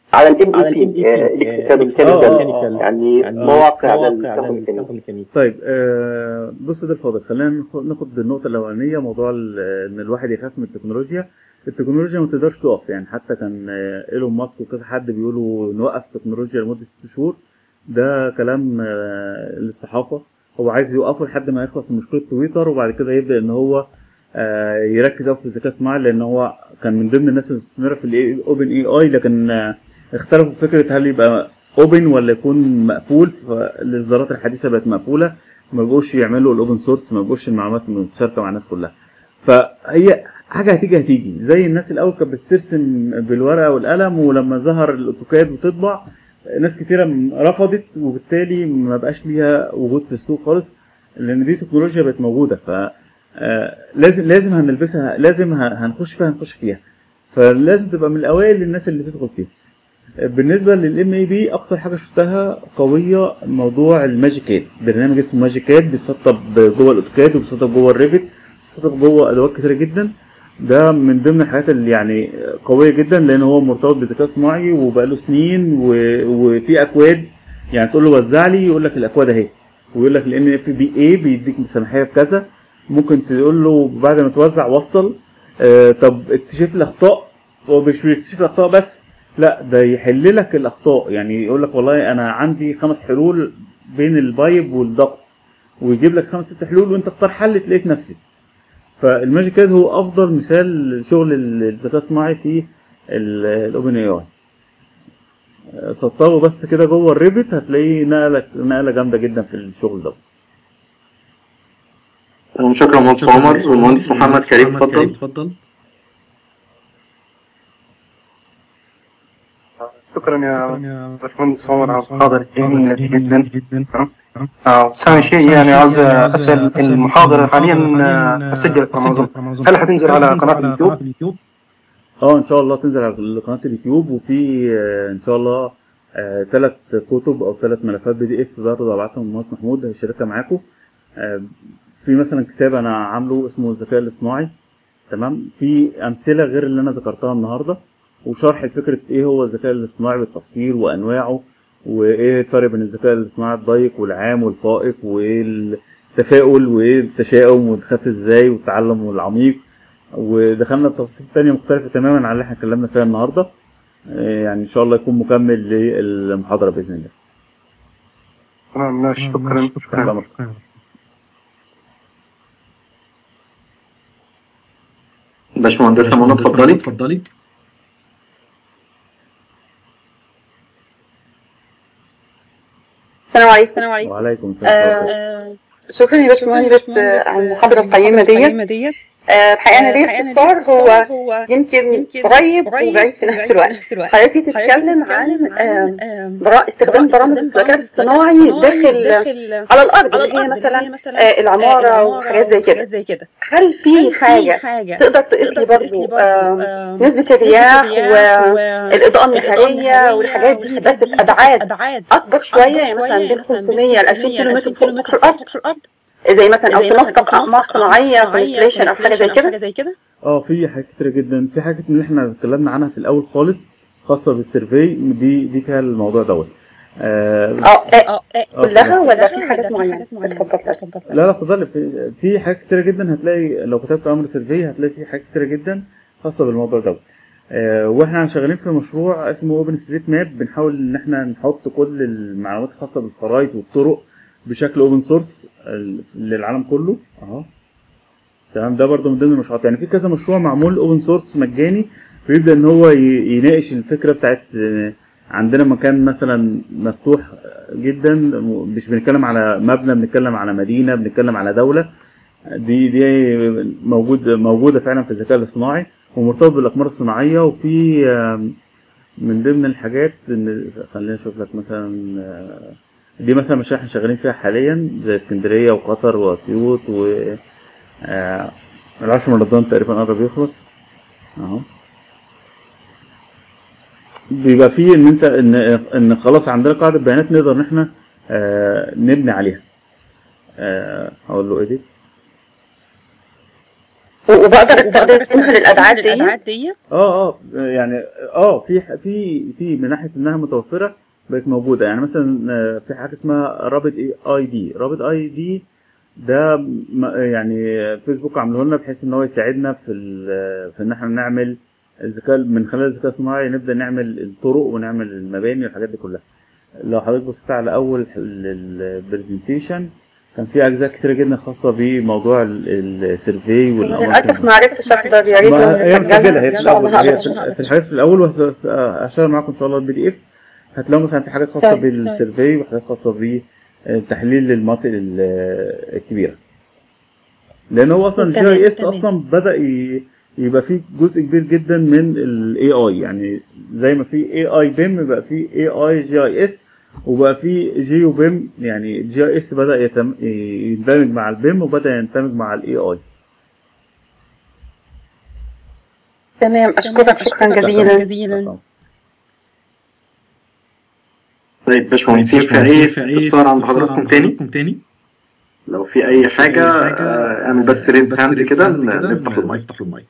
على الام اي بي الكتريكال يعني مواقع للكهرباء طيب آه بص ده الفاضل خلينا ناخد النقطه الاولانيه موضوع ان الواحد يخاف من التكنولوجيا التكنولوجيا ما تقدرش تقف يعني حتى كان ايلون ماسك وكذا حد بيقولوا نوقف التكنولوجيا لمده ست شهور ده كلام آه للصحافه هو عايز يوقفه لحد ما يخلص من مشكله تويتر وبعد كده يبدا ان هو آه يركز قوي في الذكاء الصناعي لان هو كان من ضمن الناس المستثمره في الاوبن اي اي لكن آه اختلفوا في فكره هل يبقى اوبن ولا يكون مقفول فالاصدارات الحديثه بقت مقفوله ما بقوش يعملوا الاوبن سورس ما بقوش المعلومات متشاركه مع الناس كلها فهي حاجه هتيجي هتيجي زي الناس الاول كانت بترسم بالورقه والقلم ولما ظهر الاوتوكاد وتطبع ناس كتيره رفضت وبالتالي ما بقاش ليها وجود في السوق خالص لان دي تكنولوجيا بقت موجوده ف لازم لازم هنلبسها لازم هنخش فيها هنخش فيها فلازم تبقى من الاوائل للناس اللي تدخل فيها بالنسبه للام اي بي اكتر حاجه شفتها قويه موضوع الماجيكاد برنامج اسمه ماجيكاد بيسطب جوه الاوتوكاد وبيسطب جوه الريفت بيسطب جوه ادوات كتيره جدا ده من ضمن الحاجات اللي يعني قويه جدا لان هو مرتبط بالذكاء الصناعي وبقاله سنين و... وفي اكواد يعني تقول له وزع لي يقول لك الاكواد اهي ويقول لك الان اف بي اي بيديك سماحيه بكذا ممكن تقول له بعد ما توزع وصل آه طب اكتشف الاخطاء هو مش بيكتشف الاخطاء بس لا ده يحل لك الاخطاء يعني يقول لك والله انا عندي خمس حلول بين البايب والضغط ويجيب لك خمس ست حلول وانت اختار حل تلاقيه تنفذ فالماجيك كاد هو افضل مثال شغل الذكاء الصناعي في الاوبن اي اي سطبه بس كده جوه الريفت هتلاقيه نقله نقله جامده جدا في الشغل دوت تمام شكرا مهندس عمر والمهندس محمد كريم اتفضل اتفضل شكرا يا باشمهندس عمر على المحاضرة الجميلة جدا جدا ثاني شيء يعني عاوز اسال المحاضرة حاليا اسجل في امازون هل حتنزل على قناة اليوتيوب؟ اه ان شاء الله تنزل على قناة اليوتيوب وفي ان شاء الله ثلاث كتب او ثلاث ملفات بي دي اف برضه هبعتهم للمهندس محمود هيشاركها معاكم في مثلا كتاب انا عامله اسمه الذكاء الاصطناعي تمام في امثله غير اللي انا ذكرتها النهارده وشرح فكرة ايه هو الذكاء الاصطناعي بالتفصيل وانواعه وايه الفرق بين الذكاء الاصطناعي الضيق والعام والفائق وايه التفاؤل وايه التشاؤم وتخاف ازاي والتعلم العميق ودخلنا بتفاصيل تانية مختلفة تماما عن اللي احنا اتكلمنا فيها النهاردة يعني ان شاء الله يكون مكمل للمحاضرة بإذن الله تمام شكرا شكرا باشمهندسة منى اتفضلي اتفضلي السلام عليكم السلام عليكم وعليكم السلام آه شكرا يا باشمهندس على المحاضرة القيمة ديت آه الحقيقة أنا ليا استفسار هو يمكن قريب وبعيد في نفس الوقت حضرتك تتكلم عن آه استخدام برامج الذكاء الاصطناعي داخل على الأرض اللي هي مثلا آه العمارة وحاجات زي كده هل في حاجة تقدر تقيس لي برضه نسبة الرياح والإضاءة النهارية والحاجات دي بس بأبعاد أكبر شوية يعني مثلا بين 500 ل 2000 كيلومتر فوق سطح الأرض زي مثلا او تنسق اعماق صناعيه كونستليشن او حاجه زي كده اه في حاجات كتير جدا في حاجات من اللي احنا اتكلمنا عنها في الاول خالص خاصه بالسيرفي دي دي فيها الموضوع دوت اه اه كلها ولا في حاجات معينه اتفضل بس لا لا اتفضل في, في حاجات كتير جدا هتلاقي لو كتبت امر سيرفي هتلاقي في حاجات كتير جدا خاصه بالموضوع دوت آه واحنا شغالين في مشروع اسمه اوبن ستريت ماب بنحاول ان احنا نحط كل المعلومات الخاصه بالخرائط والطرق بشكل اوبن سورس للعالم كله اهو تمام ده برضو من ضمن المشروعات يعني في كذا مشروع معمول اوبن سورس مجاني بيبدا ان هو يناقش الفكره بتاعت عندنا مكان مثلا مفتوح جدا مش بنتكلم على مبنى بنتكلم على مدينه بنتكلم على دوله دي دي موجود موجوده فعلا في الذكاء الاصطناعي ومرتبط بالاقمار الصناعيه وفي من ضمن الحاجات ان خلينا نشوف لك مثلا دي مثلا مشاريع احنا شغالين فيها حاليا زي اسكندريه وقطر واسيوط و آه العشر من رمضان تقريبا قرب يخلص اهو بيبقى فيه ان انت ان ان خلاص عندنا قاعده بيانات نقدر ان احنا آه نبني عليها آه هقول له اديت وبقدر استخدمها للادعاد دي اه اه يعني اه في في في من ناحيه انها متوفره بقت موجوده يعني مثلا آه، في حاجه اسمها رابط اي دي رابط اي دي ده م- يعني فيسبوك عامله لنا بحيث ان هو يساعدنا في ال- في ان احنا نعمل الذكاء من خلال الذكاء الصناعي نبدا نعمل الطرق ونعمل المباني والحاجات دي كلها لو حضرتك بصيت على اول البرزنتيشن كان في اجزاء كتيره جدا خاصه بموضوع السيرفي للاسف ما عرفتش احضر يا ريت ما لو هي مسجله هي ان في شاء الله الاول هي هقدر في في الحاجات في الاول وهس- هشتغل معاكم ان شاء الله البي دي اف هتلاقوا مثلا في حاجات خاصه طيب، طيب. بالسيرفي وحاجات خاصه بالتحليل للمناطق ال- الكبيره لان هو اصلا الجي تمام، اي اس تمام. اصلا بدا ي- يبقى فيه جزء كبير جدا من الاي اي يعني زي ما في اي اي بيم بقى في اي اي جي اي اس وبقى في جيو بيم يعني جي اي اس بدا يتم- يندمج مع البيم وبدا يندمج مع الاي اي تمام اشكرك شكرا جزيلا جزيلا طيب باشمهندسين في اي استفسار عند حضراتكم تاني تاني لو في اي حاجه آه، اعمل بس ريز هاند كده ن- نفتح المايك نفتح المايك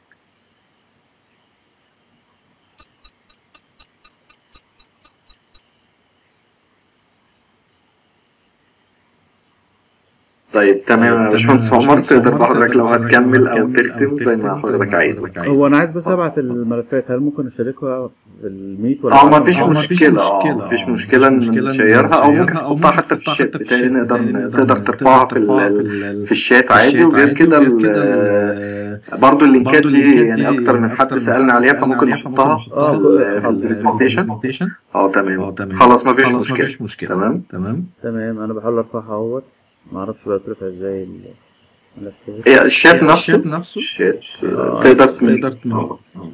طيب تمام يا باشمهندس عمر تقدر بقى حضرتك لو هتكمل او تختم زي ما حضرتك عايز هو انا عايز بس ابعت الملفات هل ممكن اشاركها في الميت ولا اه لأ؟ ما فيش آه، مفيش مشكلة اه مشكلة، ما فيش آه، مشكلة مفيش ان مشكلة نشيرها او ممكن نشيرها، أو تحطها ممكن حتى في تحطها الشات حتى في بتاعي الشات نقدر بتاعي تقدر نقدر ترفعها في ترفعها في ال- ال- في الشات في عادي الشات وغير عادي كده وغير ال- كده ال- برضو اللينكات برضو دي اللينكات يعني دي اكتر من يعني حد أكتر من سألنا حد عليها سألنا فممكن عليها نحطها في آه، ال- في حاضر. البرزنتيشن presentation. اه تمام اه تمام خلاص ما فيش خلاص مشكلة مفيش مشكلة تمام تمام تمام انا بحاول ارفعها اهوت ما اعرفش بقى اترفع ازاي الملفات هي الشات الشات نفسه نفسه الشات آه، آه، تقدر تقدر ت- آه. آه.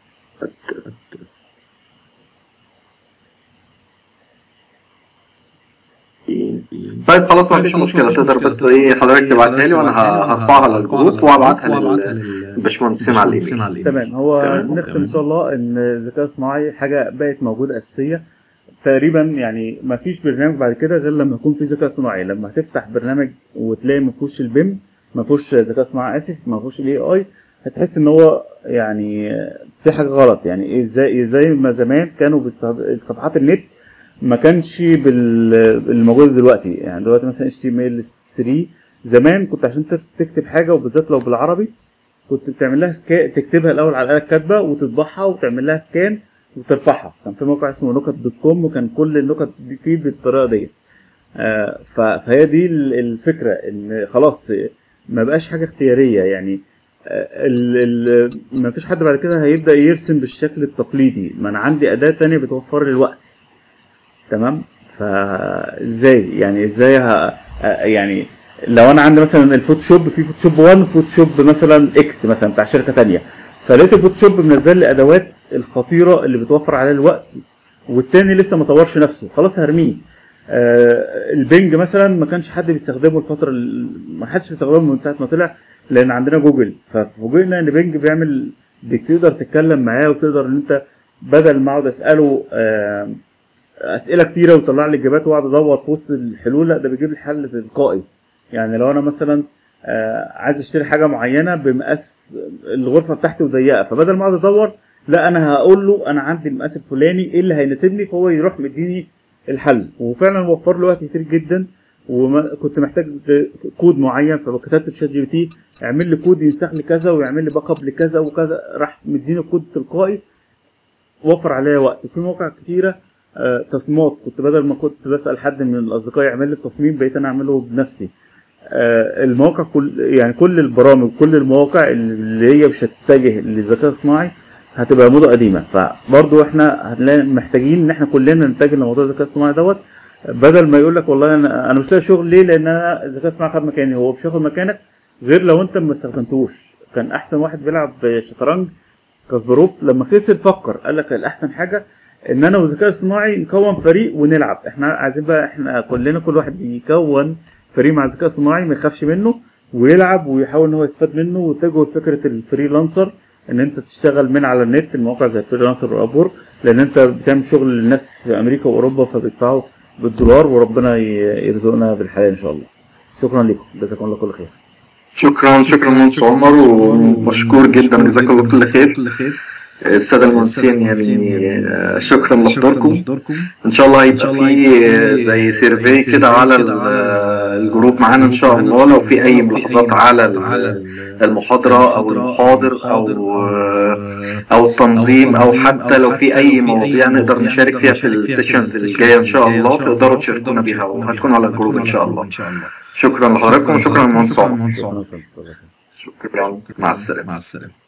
طيب خلاص ما فيش مشكلة تقدر بس ايه حضرتك تبعتها لي وانا ه- هرفعها للجروب وابعتها للباشمهندسين على الايميل تمام هو تمام. نختم ان شاء الله ان الذكاء الصناعي حاجه بقت موجوده اساسيه تقريبا يعني ما فيش برنامج بعد كده غير لما يكون في ذكاء صناعي لما هتفتح برنامج وتلاقي ما فيهوش البيم ما فيهوش ذكاء صناعي اسف ما فيهوش الاي اي هتحس ان هو يعني في حاجه غلط يعني ازاي زي ما زمان كانوا بيستخدموا صفحات النت ما كانش بال- بالموجود دلوقتي يعني دلوقتي مثلا اتش تي ام ال 3 زمان كنت عشان تف- تكتب حاجه وبالذات لو بالعربي كنت بتعمل لها سكان تكتبها الاول على الاله الكاتبه وتطبعها وتعمل لها سكان وترفعها كان في موقع اسمه نكت دوت كوم وكان كل النكت دي فيه بالطريقه دي آه، ف- فهي دي ال- الفكره ان خلاص ما بقاش حاجه اختياريه يعني آه، ال ال ما فيش حد بعد كده هيبدا يرسم بالشكل التقليدي ما انا عندي اداه تانية بتوفر لي الوقت تمام فازاي يعني ازاي ه... آه، يعني لو انا عندي مثلا الفوتوشوب في فوتوشوب 1 وفوتوشوب مثلا اكس مثلا بتاع شركه تانية فلقيت الفوتوشوب منزل لي ادوات الخطيره اللي بتوفر عليا الوقت والتاني لسه ما طورش نفسه خلاص هرميه آه البنج مثلا ما كانش حد بيستخدمه الفتره ال- ما حدش بيستخدمه من ساعه ما طلع لان عندنا جوجل ففوجئنا ان بنج بيعمل بتقدر تتكلم معاه وتقدر ان انت بدل ما اقعد اساله آه اسئله كتيره ويطلع لي اجابات واقعد ادور في وسط الحلول لا ده بيجيب لي حل تلقائي يعني لو انا مثلا آه عايز اشتري حاجه معينه بمقاس الغرفه بتاعتي ضيقه فبدل ما اقعد ادور لا انا هقول له انا عندي المقاس الفلاني ايه اللي هيناسبني فهو يروح مديني الحل وفعلا وفر لي وقت كتير جدا وكنت محتاج كود معين فكتبت لشات جي بي تي اعمل لي كود ينسخ لي كذا ويعمل لي باك اب لكذا وكذا راح مديني الكود تلقائي وفر عليا وقت في مواقع كتيره آه، تصميمات كنت بدل ما كنت بسال حد من الاصدقاء يعمل لي التصميم بقيت انا اعمله بنفسي آه، المواقع كل يعني كل البرامج كل المواقع اللي هي مش هتتجه للذكاء الصناعي هتبقى موضه قديمه فبرضو احنا هنلاقي محتاجين ان احنا كلنا نتجه لموضوع الذكاء الصناعي دوت بدل ما يقول لك والله انا انا مش لاقي شغل ليه لان انا الذكاء الصناعي خد مكاني هو مش هياخد مكانك غير لو انت ما استخدمتوش كان احسن واحد بيلعب شطرنج كاسباروف لما خسر فكر قال لك الاحسن حاجه ان انا والذكاء الصناعي نكون فريق ونلعب احنا عايزين بقى احنا كلنا كل واحد يكون فريق مع الذكاء الصناعي ما يخافش منه ويلعب ويحاول ان هو يستفاد منه وتجه فكره الفريلانسر ان انت تشتغل من على النت المواقع زي فريلانسر وابور لان انت بتعمل شغل للناس في امريكا واوروبا فبيدفعوا بالدولار وربنا ي- يرزقنا بالحلال ان شاء الله شكرا لكم جزاكم الله كل خير شكرا شكرا مهندس عمر ومشكور جدا جزاك الله كل خير السادة المهندسين يعني آه، شكرا لحضوركم ان شاء الله هيبقى في آه، زي سيرفي كده على ال- آه، الجروب معانا ان شاء الله لو في اي ملاحظات على ال- المحاضرة او المحاضر او آه، او التنظيم او حتى لو في اي مواضيع نقدر نشارك فيها في السيشنز اللي جايه ان شاء الله تقدروا تشاركونا بيها وهتكون على الجروب ان شاء الله شكرا لحضراتكم وشكرا للمهندس عمر شكرا شكرا مع السلامه مع السلامه